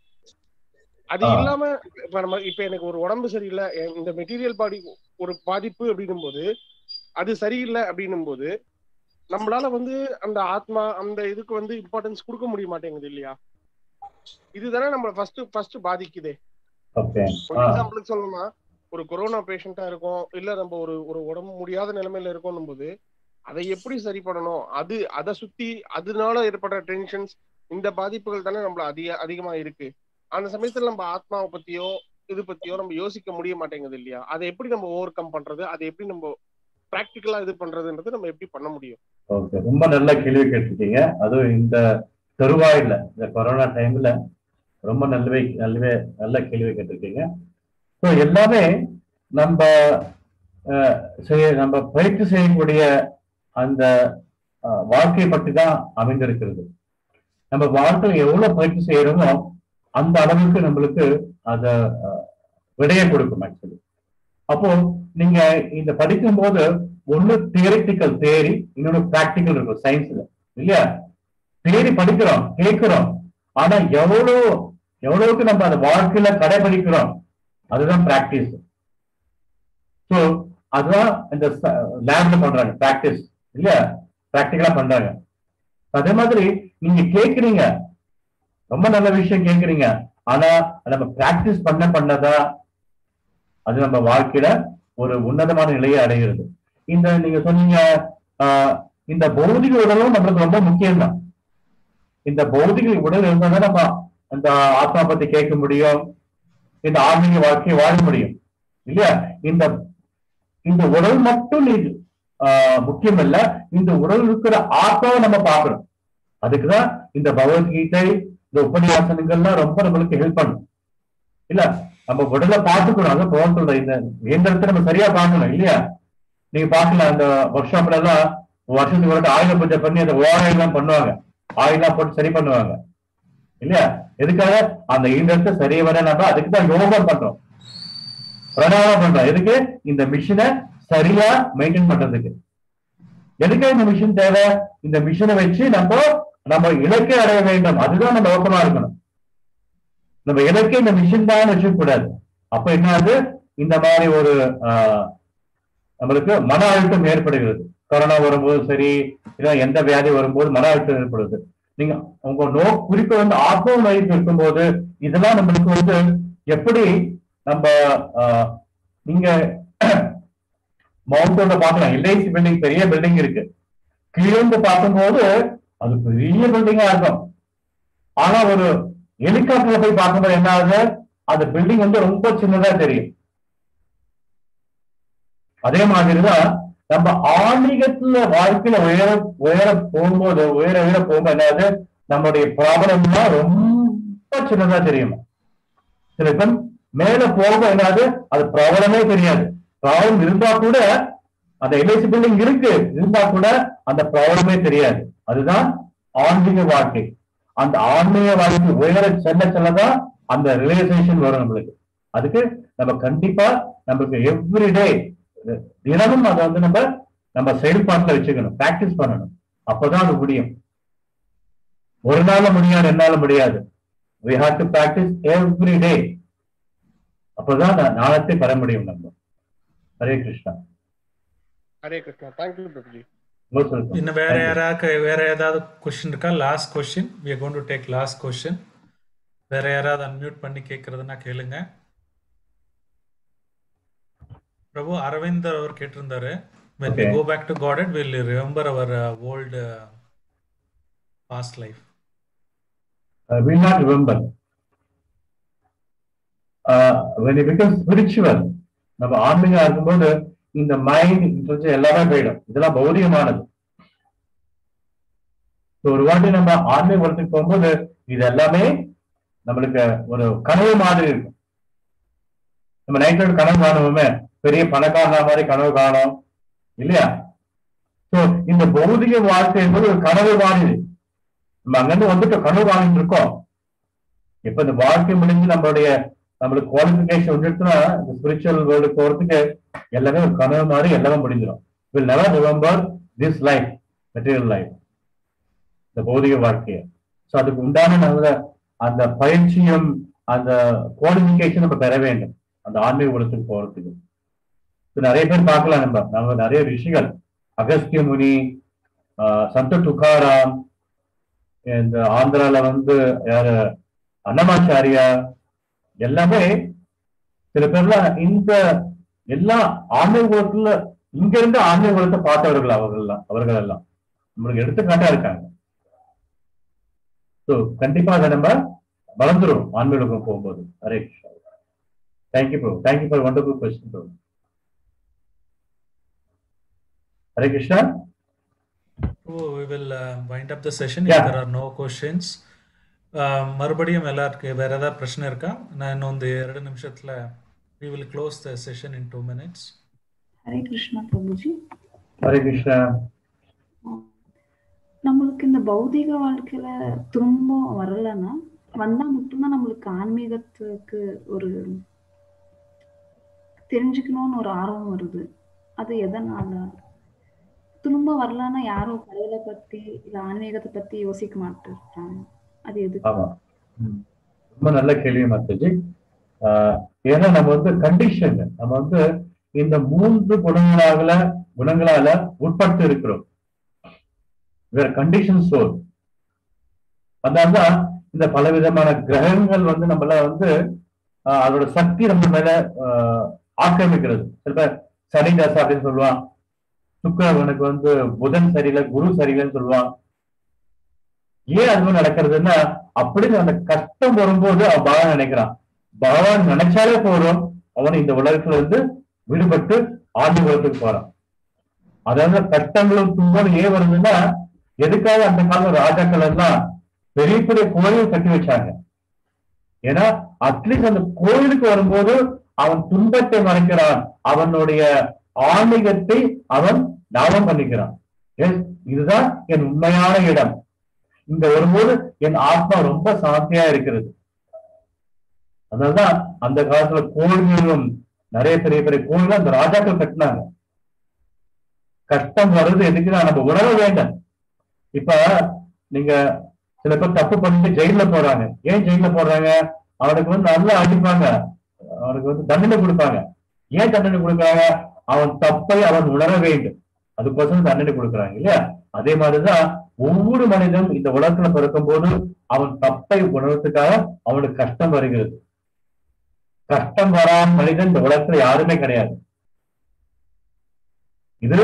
அது ஆ இல்லாம இப்ப நம்ம இப்ப எனக்கு ஒரு உடம்பு சரியில்லை என் இந்த மெட்டீரியல் பாடி ஒரு பாதிப்பு அப்படின்னும் போது அது சரியில்லை அப்படின்னும் போது நம்மளால வந்து அந்த ஆத்மா அந்த இதுக்கு வந்து இம்பார்ட்டன்ஸ் கொடுக்க முடிய மாட்டேங்குது இல்லையா இதுதானே நம்மள ஃபர்ஸ்ட் ஃபர்ஸ்ட் பாதிக்குதே ஓகே ஒரு ஆ எக்ஸாம்பிளுக்கு சொல்லணும்னா ஒரு கொரோனா பேஷண்டா இருக்கோம் இல்ல நம்ம ஒரு ஒரு உடம்பு முடியாத நிலைமையில இருக்கோம் போது அதை எப்படி சரி பண்ணணும் அது அதை சுத்தி அதனால ஏற்படுற டென்ஷன்ஸ் இந்த பாதிப்புகள் தானே நம்மள அதிக அதிகமா இருக்கு அந்த சமயத்துல நம்ம ஆத்மாவை பத்தியோ இது பத்தியோ நம்ம யோசிக்க முடிய மாட்டேங்குது இல்லையா அதை எப்படி நம்ம ஓவர் கம் பண்றது அதை எப்படி நம்ம பிராக்டிக்கலா இது பண்றதுன்றது நம்ம எப்படி பண்ண முடியும் ஓகே ரொம்ப நல்ல கேள்வி கேட்டிருக்கீங்க அதுவும் இந்த தருவாயில இந்த கொரோனா டைம்ல ரொம்ப நல்லவே நல்லவே நல்ல கேள்வி கேட்டிருக்கீங்க ஸோ எல்லாமே நம்ம அஹ், செய்ய நம்ம பயிற்சி செய்யக்கூடிய அந்த அஹ், வாழ்க்கையை பற்றி தான் அமைந்திருக்கிறது நம்ம வாழ்க்கையில் எவ்வளவு பயிற்சி செய்யறோமோ அந்த அளவுக்கு நம்மளுக்கு அத அஹ், விடையை கொடுக்கும் ஆக்சுவலி அப்போ நீங்க இந்த படிக்கும் போது ஒண்ணு தியரிட்டிக்கல் தேரி இன்னொன்னு பிராக்டிக்கல் இருக்கும் சயின்ஸ்ல இல்லையா தேரி படிக்கிறோம் கேட்கிறோம் ஆனா எவ்வளவு எவ்வளவுக்கு நம்ம அந்த வாழ்க்கையில கடைபிடிக்கிறோம் அதுதான் பிராக்டிஸ் ஸோ அதுதான் இந்த லேப்ல பண்றாங்க பிராக்டிஸ் இல்லையா பிராக்டிக்கலா பண்றாங்க அதே மாதிரி நீங்க கேக்குறீங்க ரொம்ப நல்ல விஷயம் கேக்குறீங்க ஆனா நம்ம பிராக்டிஸ் பண்ண பண்ணதான் அது நம்ம வாழ்க்கையில ஒரு உன்னதமான நிலையை அடைகிறது இந்த நீங்க சொன்னீங்க ஆஹ், இந்த பௌதிக உடலும் நம்மளுக்கு ரொம்ப முக்கியம் தான் இந்த பௌதிக உடல் இருந்தாதான் நம்ம அந்த ஆத்மா பத்தி கேட்க முடியும் இந்த ஆன்மீக வாழ்க்கையை வாழ முடியும் இல்லையா இந்த இந்த உடல் மட்டும் நீ ஆஹ், முக்கியம் இல்ல இந்த உடல் இருக்கிற ஆத்மாவை நம்ம பார்க்கணும் அதுக்குதான் இந்த பகவத்கீதை இந்த உபன்யாசனங்கள்லாம் ரொம்ப நம்மளுக்கு ஹெல்ப் பண்ணும் இல்ல நம்ம உடலை பார்த்துக்கணும் அதான் போக சொல்றேன் இந்த இயந்திரத்தை நம்ம சரியா பார்க்கணும் இல்லையா நீங்க பார்க்கலாம் அந்த ஒர்க் ஷாப்ல எல்லாம் வருஷத்துக்கு ஒரு ஆயுத பூஜை பண்ணி அந்த ஓரம் எல்லாம் பண்ணுவாங்க ஆயிலாம் போட்டு சரி பண்ணுவாங்க இல்லையா எதுக்காக அந்த இயந்திரத்தை சரி வர நம்ம அதுக்கு தான் யோகம் பண்றோம் பிரணாமம் பண்றோம் எதுக்கு இந்த மிஷினை சரியா மெயின்டைன் பண்றதுக்கு எதுக்கு இந்த மிஷின் தேவை இந்த மிஷினை வச்சு நம்ம நம்ம இலக்கை அடைய வேண்டும் அதுதான் நம்ம நோக்கமா இருக்கணும் நம்ம இலக்கை இந்த மிஷின் தான் வச்சுக்க கூடாது அப்ப என்ன ஆகுது இந்த மாதிரி ஒரு ஆஹ், நம்மளுக்கு மன அழுத்தம் ஏற்படுகிறது கொரோனா வரும்போது சரி இல்ல எந்த வியாதி வரும்போது மன அழுத்தம் ஏற்படுது நீங்க உங்க நோ குறிப்பு வந்து ஆத்ம நோய்க்கு இருக்கும்போது இதெல்லாம் நம்மளுக்கு வந்து எப்படி நம்ம ஆஹ், நீங்க மவுண்ட் ரோட்ல பார்க்கலாம் எல்ஐசி பில்டிங் பெரிய பில்டிங் இருக்கு கீழே இருந்து பார்க்கும்போது அது பெரிய பில்டிங்கா இருக்கும் ஆனா ஒரு ஹெலிகாப்டர்ல போய் பார்க்கும்போது என்ன ஆகுது அந்த பில்டிங் வந்து ரொம்ப சின்னதா தெரியும் அதே மாதிரிதான் நம்ம ஆன்மீகத்துல வாழ்க்கையில உயர உயர போகும்போது உயர உயர போகும்போது என்னது நம்மளுடைய ப்ராப்ளம்லாம் ரொம்ப சின்னதா தெரியும் சில பேர் மேல போக என்னது அது ப்ராப்ளமே தெரியாது ப்ராப்ளம் இருந்தா கூட அந்த எல்ஐசி பில்டிங் இருக்கு இருந்தா கூட அந்த ப்ராப்ளமே தெரியாது அதுதான் ஆன்மீக வாழ்க்கை அந்த ஆன்மீக வாழ்க்கை உயர செல்ல செல்லதான் அந்த ரியலைசேஷன் வரும் நம்மளுக்கு அதுக்கு நம்ம கண்டிப்பா நமக்கு எவ்ரிடே தினமும் அதை வந்து நம்ம நம்ம செயல்பாட்டுல வச்சுக்கணும் பிராக்டிஸ் பண்ணணும் அப்பதான் அது முடியும் ஒரு நாள்ல முடியாது என்னால முடியாது we have to practice every day அப்பதான் நா- ஞானத்தை பெற முடியும் நம்ம ஹரே கிருஷ்ணா ஹரே கிருஷ்ணா தேங்க்யூ பிரபுஜி ரொம்ப சொல்லுங்க. இன்னும் வேற Thank you. யாராவது வேற ஏதாவது கொஸ்டின் இருக்கா last question we are going to take last question வேற யாராவது அன்மியூட் பண்ணி கேட்கறதுன்னா கேளுங்க பிரபு அரவிந்த் அவர் கேட்டிருந்தாரு when we Okay. go back to godhead we'll remember our uh, old uh, past life uh, will not remember. Uh, when it becomes spiritual, நம்ம ஆன்மீகம் இருக்கும்போது இந்த mind interest எல்லாமே போயிடும் இதெல்லாம் பௌதிகமானது So, ஒரு வாட்டி நம்ம ஆன்மீக உலகத்துக்கு போகும்போது இது எல்லாமே நம்மளுக்கு ஒரு கனவு மாதிரி இருக்கும் நம்ம நைட்டோட கனவு காணுவோமே பெரிய பணக்காரனா மாதிரி கனவு காணும் இல்லையா சோ இந்த பௌதிக வாழ்க்கை என்பது ஒரு கனவு மாதிரி நம்ம அங்கிருந்து வந்துட்டு கனவு காணிட்டு இருக்கோம் இப்ப இந்த வாழ்க்கை முடிஞ்சு நம்மளுடைய நம்மளுக்கு குவாலிபிகேஷன் வந்துட்டுனா இந்த ஸ்பிரிச்சுவல் வேர்ல்டு போறதுக்கு எல்லாமே ஒரு கனவு மாதிரி எல்லாமே முடிஞ்சிடும் will never remember this life material life இந்த பௌதிக வாழ்க்கைய சோ அதுக்கு உண்டான நல்ல அந்த பயிற்சியும் அந்த குவாலிபிகேஷன் நம்ம பெற வேண்டும் அந்த ஆன்மீக உலகத்துக்கு போறதுக்கு இப்ப நிறைய பேர் பார்க்கலாம் நம்ம நம்ம நிறைய ரிஷிகள் அகஸ்திய முனி ஆஹ் சந்த துக்காராம் இந்த ஆந்திரால வந்து யாரு அன்னமாச்சாரியா எல்லாமே சில பேர்லாம் இந்த எல்லா ஆன்மீக குலத்துல இங்க இருந்து ஆன்மீக குலத்தை பார்த்தவர்கள் அவர்கள் எல்லாம் அவர்கள் எல்லாம் நம்மளுக்கு எடுத்துக்காட்டா இருக்காங்க ஸோ கண்டிப்பா அதை நம்ம வளர்ந்துரும் ஆன்மீக உலகம் போகும்போது Hare Krishna thank you bro thank you for wonderful question bro Hare Krishna Oh, we will uh, wind up the session Yeah. if there are no questions. Uh, மறுபடியும் எல்லாருக்கும் வேற ஏதாவது பிரச்சனை இருக்கா நான் இன்னும் இந்த ಎರಡು நிமிஷத்துல we will close the session in two minutes. Hare Krishna Prabhuji Hare Krishna நம்மளுக்கு இந்த பௌதிக வாழ்க்கையில துன்பம் வரலன்னா வந்தா மட்டும்தான் நம்மளுக்கு ஆன்மீகத்துக்கு ஒரு தெரிஞ்சுக்கணும்னு ஒரு ஆர்வம் வருது அது எதனால துன்பம் வரலன்னா யாரும் கடவுளை பத்தி இல்ல ஆன்மீகத்தை பத்தி யோசிக்க மாட்டேங்கிறாங்க அது எது ஆமா ம். ரொம்ப நல்ல கேள்வி மாத்தாஜி ஆஹ் ஏன்னா நம்ம வந்து கண்டிஷன் நம்ம வந்து இந்த மூன்று குணங்களால குணங்களால உட்பட்டு இருக்கிறோம் வேற கண்டிஷன் சோல் அதனால்தான் இந்த பலவிதமான கிரகங்கள் வந்து நம்மள வந்து ஆஹ் அதோட சக்தி நம்ம மேல ஆஹ் ஆக்கிரமிக்கிறது சில பேர் சனி தசை அப்படின்னு சொல்லுவான் சுக்கிரவனுக்கு வந்து புதன் சரியில்லை குரு சரியில்லைன்னு சொல்லுவான் ஏன் அது மாதிரி நடக்கிறதுன்னா அப்படின்னு அந்த கஷ்டம் வரும்போது அவன் பகவான் நினைக்கிறான் பகவான் நினைச்சாலே போதும் அவன் இந்த உலகத்துல இருந்து விடுபட்டு ஆண்டு உலகத்துக்கு போறான் அதாவது கஷ்டங்களும் துன்பம் ஏன் வருதுன்னா எதுக்காக அந்த காலம் ராஜாக்கள் எல்லாம் பெரிய பெரிய கோயில் கட்டி வச்சாங்க ஏன்னா அட்லீஸ்ட் அந்த கோயிலுக்கு வரும்போது அவன் துன்பத்தை மறைக்கிறான் அவனுடைய ஆன்மீகத்தை அவன் ஞாபகம் பண்ணிக்கிறான் எஸ் இதுதான் என் உண்மையான இடம் இங்க வரும்போது என் ஆத்மா ரொம்ப சாந்தியா இருக்கிறது அதனாலதான் அந்த காலத்துல கோயில்களும் நிறைய பெரிய பெரிய கோயில்கள் அந்த ராஜாக்கள் கட்டினாங்க கஷ்டம் வருது எதுக்குன்னா நம்ம உணர வேண்டும் இப்ப நீங்க சில பேர் தப்பு பண்ணிட்டு ஜெயில போறாங்க ஏன் ஜெயில போடுறாங்க அவனுக்கு வந்து நல்லா அடிப்பாங்க அவனுக்கு வந்து தண்டனை கொடுப்பாங்க ஏன் தண்டனை கொடுக்குறாங்க அவன் தப்பை அவன் உணர வேண்டும் அதுக்கோசரம் தண்டனை கொடுக்குறாங்க இல்லையா அதே மாதிரிதான் ஒவ்வொரு மனிதனும் இந்த உலகத்துல பிறக்கும் போது அவன் தப்பை உணர்றதுக்காக அவனுக்கு கஷ்டம் வருகிறது கஷ்டம் வராம மனிதன் இந்த உலகத்துல யாருமே கிடையாது இது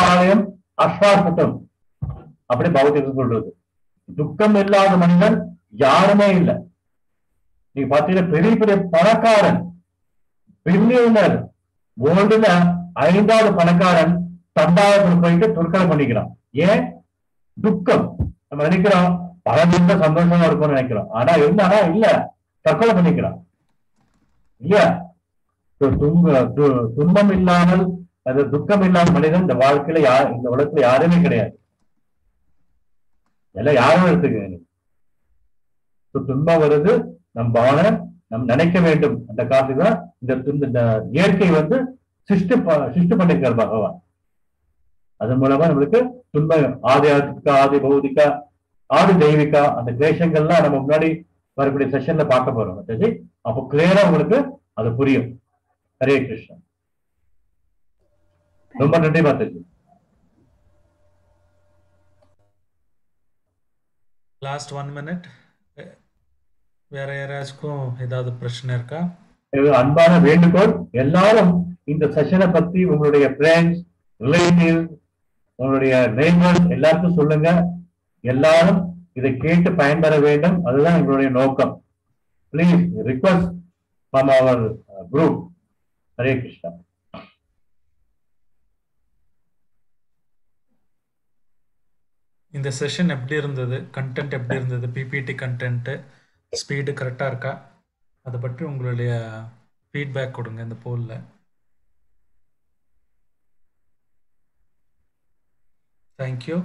துக்காலயம் அஸ்வார்த்தம் அப்படி பௌத்திகம் சொல்றது துக்கம் இல்லாத மனிதன் யாருமே இல்லை நீங்க பாத்தீங்கன்னா பெரிய பெரிய பணக்காரன் பில்லியனர் வேர்ல்டுல ஐந்தாவது பணக்காரன் தண்டாவத்தில் போயிட்டு துர்க்கலை பண்ணிக்கிறான் ஏன் துக்கம் நம்ம நினைக்கிறோம் பல நிமிஷம் சந்தோஷமா இருக்கும்னு நினைக்கிறோம் ஆனா இருந்தானா இல்ல தற்கொலை பண்ணிக்கிறான் இல்லையா து- துன்ப து- துன்பம் இல்லாமல் அது துக்கம் இல்லாமல் மனிதன் இந்த வாழ்க்கையில யார் இந்த உலகத்துல யாருமே கிடையாது எல்லாம் யாரும் எடுத்துக்க நீ. So, துன்பம் வருது நம் பாவனை நம் நினைக்க வேண்டும் அந்த காசு தான் இந்த துன்ப- இந்த இயற்கை வந்து சிருஷ்டி ப- சிருஷ்டி பண்ணிருக்கார் பகவான் அதன் மூலமா நம்மளுக்கு துன்பம் ஆதி ஆதிக்கா ஆதி பௌதிகா ஆதி தெய்வீகா அந்த கிரேஷங்கள்லாம் நம்ம முன்னாடி வரக்கூடிய செஷன்ல பார்க்க போறோம் சரி அப்போ கிளியரா உங்களுக்கு அது புரியும் ஹரே கிருஷ்ணன் ரொம்ப நன்றி மாதாஜி லாஸ்ட் ஒன் மினிட் வேற யாராச்சுக்கும் ஏதாவது பிரச்சனை இருக்கா இது அன்பான வேண்டுகோள் எல்லாரும் இந்த செஷனை பத்தி உங்களுடைய ஃப்ரெண்ட்ஸ் ரிலேட்டிவ் உங்களுடைய நெய்பர்ஸ் எல்லாருக்கும் சொல்லுங்க எல்லாரும் இதை கேட்டு பயன்பெற வேண்டும் அதுதான் எங்களுடைய நோக்கம் please request from our group Hare Krishna இந்த செஷன் எப்படி இருந்தது கண்டென்ட் எப்படி இருந்தது பிபிடி கண்டென்ட்டு ஸ்பீடு கரெக்டாக இருக்கா அதை பற்றி உங்களுடைய ஃபீட்பேக் கொடுங்க இந்த போலில் thank you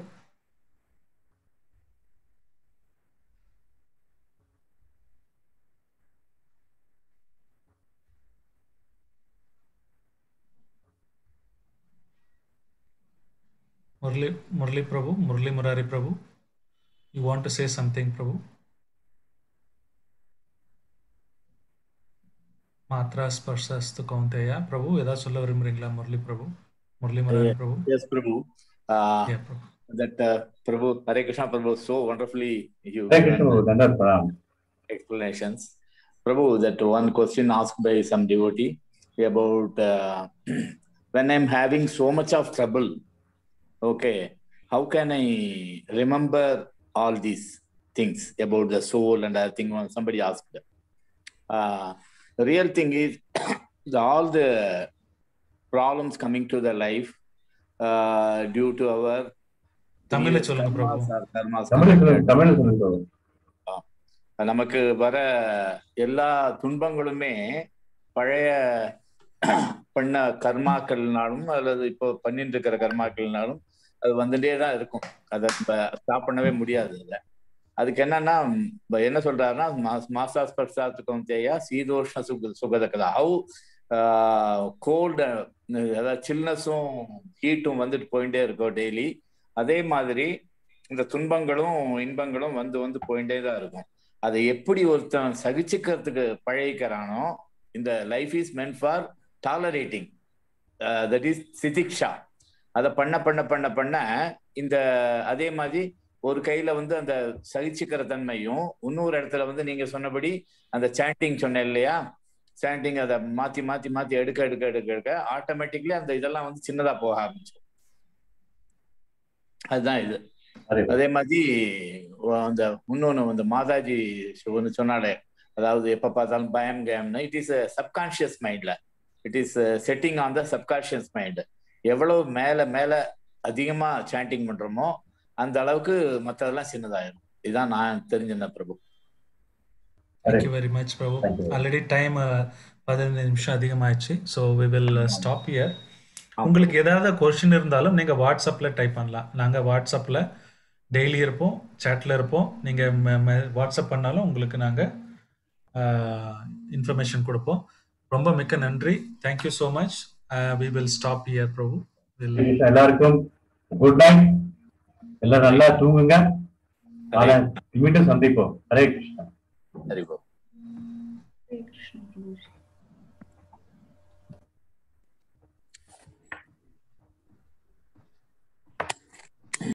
Murli, Murli Prabhu, Murli Murari Prabhu. You want to say something, Prabhu? மாத்ரா ஸ்பர்ஷஸ்து கௌந்தேயா பிரபு ஏதாவது சொல்ல விரும்புறீங்களா Murali Prabhu Murali Murali Prabhu Yes, Prabhu. Uh, Yeah, Prabhu that uh, Prabhu, Hare Krishna Prabhu, so wonderfully you Hare Krishna தண்டர் pranam explanations. Prabhu, that one question asked by some devotee about uh, when I'm having so much of trouble, okay, how can I remember all these things about the soul and other thing? When Somebody asked. Uh, the real thing is the, all the problems coming to the life uh, due to our தமிழ்ல சொல்லுங்க பிரபு karmas or karmas Tamil சொல்லுங்க தமிழ் சொல்லுங்க நமக்கு வர எல்லா துன்பங்களுமே பழைய பண்ண கர்மாக்கள்னாலும் அல்லது இப்போ பண்ணிட்டு இருக்கிற கர்மாக்கள்னாலும் அது வந்துட்டே தான் இருக்கும் அதை ஸ்டாப் பண்ணவே முடியாது இல்லை அதுக்கு என்னன்னா இப்ப என்ன சொல்றாருன்னா மாசா ஸ்பர்சாத்துக்கும் தேயா சீதோஷ்ண சுக சுகதக்கதா ஹவு கோல்டு அதாவது சில்னஸும் ஹீட்டும் வந்துட்டு போயிட்டே இருக்கும் டெய்லி அதே மாதிரி இந்த துன்பங்களும் இன்பங்களும் வந்து வந்து போயிட்டே தான் இருக்கும் அதை எப்படி ஒருத்தன் சகிச்சுக்கிறதுக்கு பழகிக்கிறானோ இந்த life is meant for tolerating that is சிதிக்ஷா அதை பண்ண பண்ண பண்ண பண்ண இந்த அதே மாதிரி ஒரு கையில வந்து அந்த சகிச்சுக்கிற தன்மையும் இன்னொரு இடத்துல வந்து நீங்க சொன்னபடி அந்த சாண்டிங் சொன்ன இல்லையா சாண்டிங் அதை மாத்தி மாத்தி மாத்தி எடுக்க எடுக்க எடுக்க எடுக்க ஆட்டோமேட்டிக்லி அந்த இதெல்லாம் வந்து சின்னதா போக ஆரம்பிச்சிடும் அதுதான் இது ஹரே அதே மாதிரி ஒ- அந்த இன்னொன்னு அந்த மாதாஜி ஒன்று சொன்னாலே அதாவது எப்ப பார்த்தாலும் பயம் கயம்னு இட் இஸ் சப்கான்ஷியஸ் மைண்ட்ல it is setting on the subconscious mind எவ்வளவு மேல மேல அதிகமா சாண்டிங் பண்றோமோ அந்த அளவுக்கு மத்ததெல்லாம் சின்னதாயிரும் இதுதான் நான் தெரிஞ்சிருந்தேன் Prabhu thank you very much Prabhu Thank you. Already time பதினஞ்சு நிமிஷம் அதிகமாயிடுச்சு so we will stop here உங்களுக்கு ஏதாவது கொஸ்டின் இருந்தாலும் நீங்க வாட்ஸ்அப்ல டைப் பண்ணலாம் நாங்க வாட்ஸ்அப்ல டெய்லி இருப்போம் சேட்ல இருப்போம் நீங்க ம- ம- வாட்ஸ்அப் பண்ணாலும் உங்களுக்கு நாங்க இன்ஃபர்மேஷன் கொடுப்போம் ரொம்ப மிக்க நன்றி thank you so much we will stop here Prabhu will எல்லாருக்கும் குட் நைட் எல்லாம் நல்லா தூங்குங்க நாளை மீண்டும் சந்திப்போம் ஹரே கிருஷ்ணா சரி பிரபு Hare Krishna, Prabhu.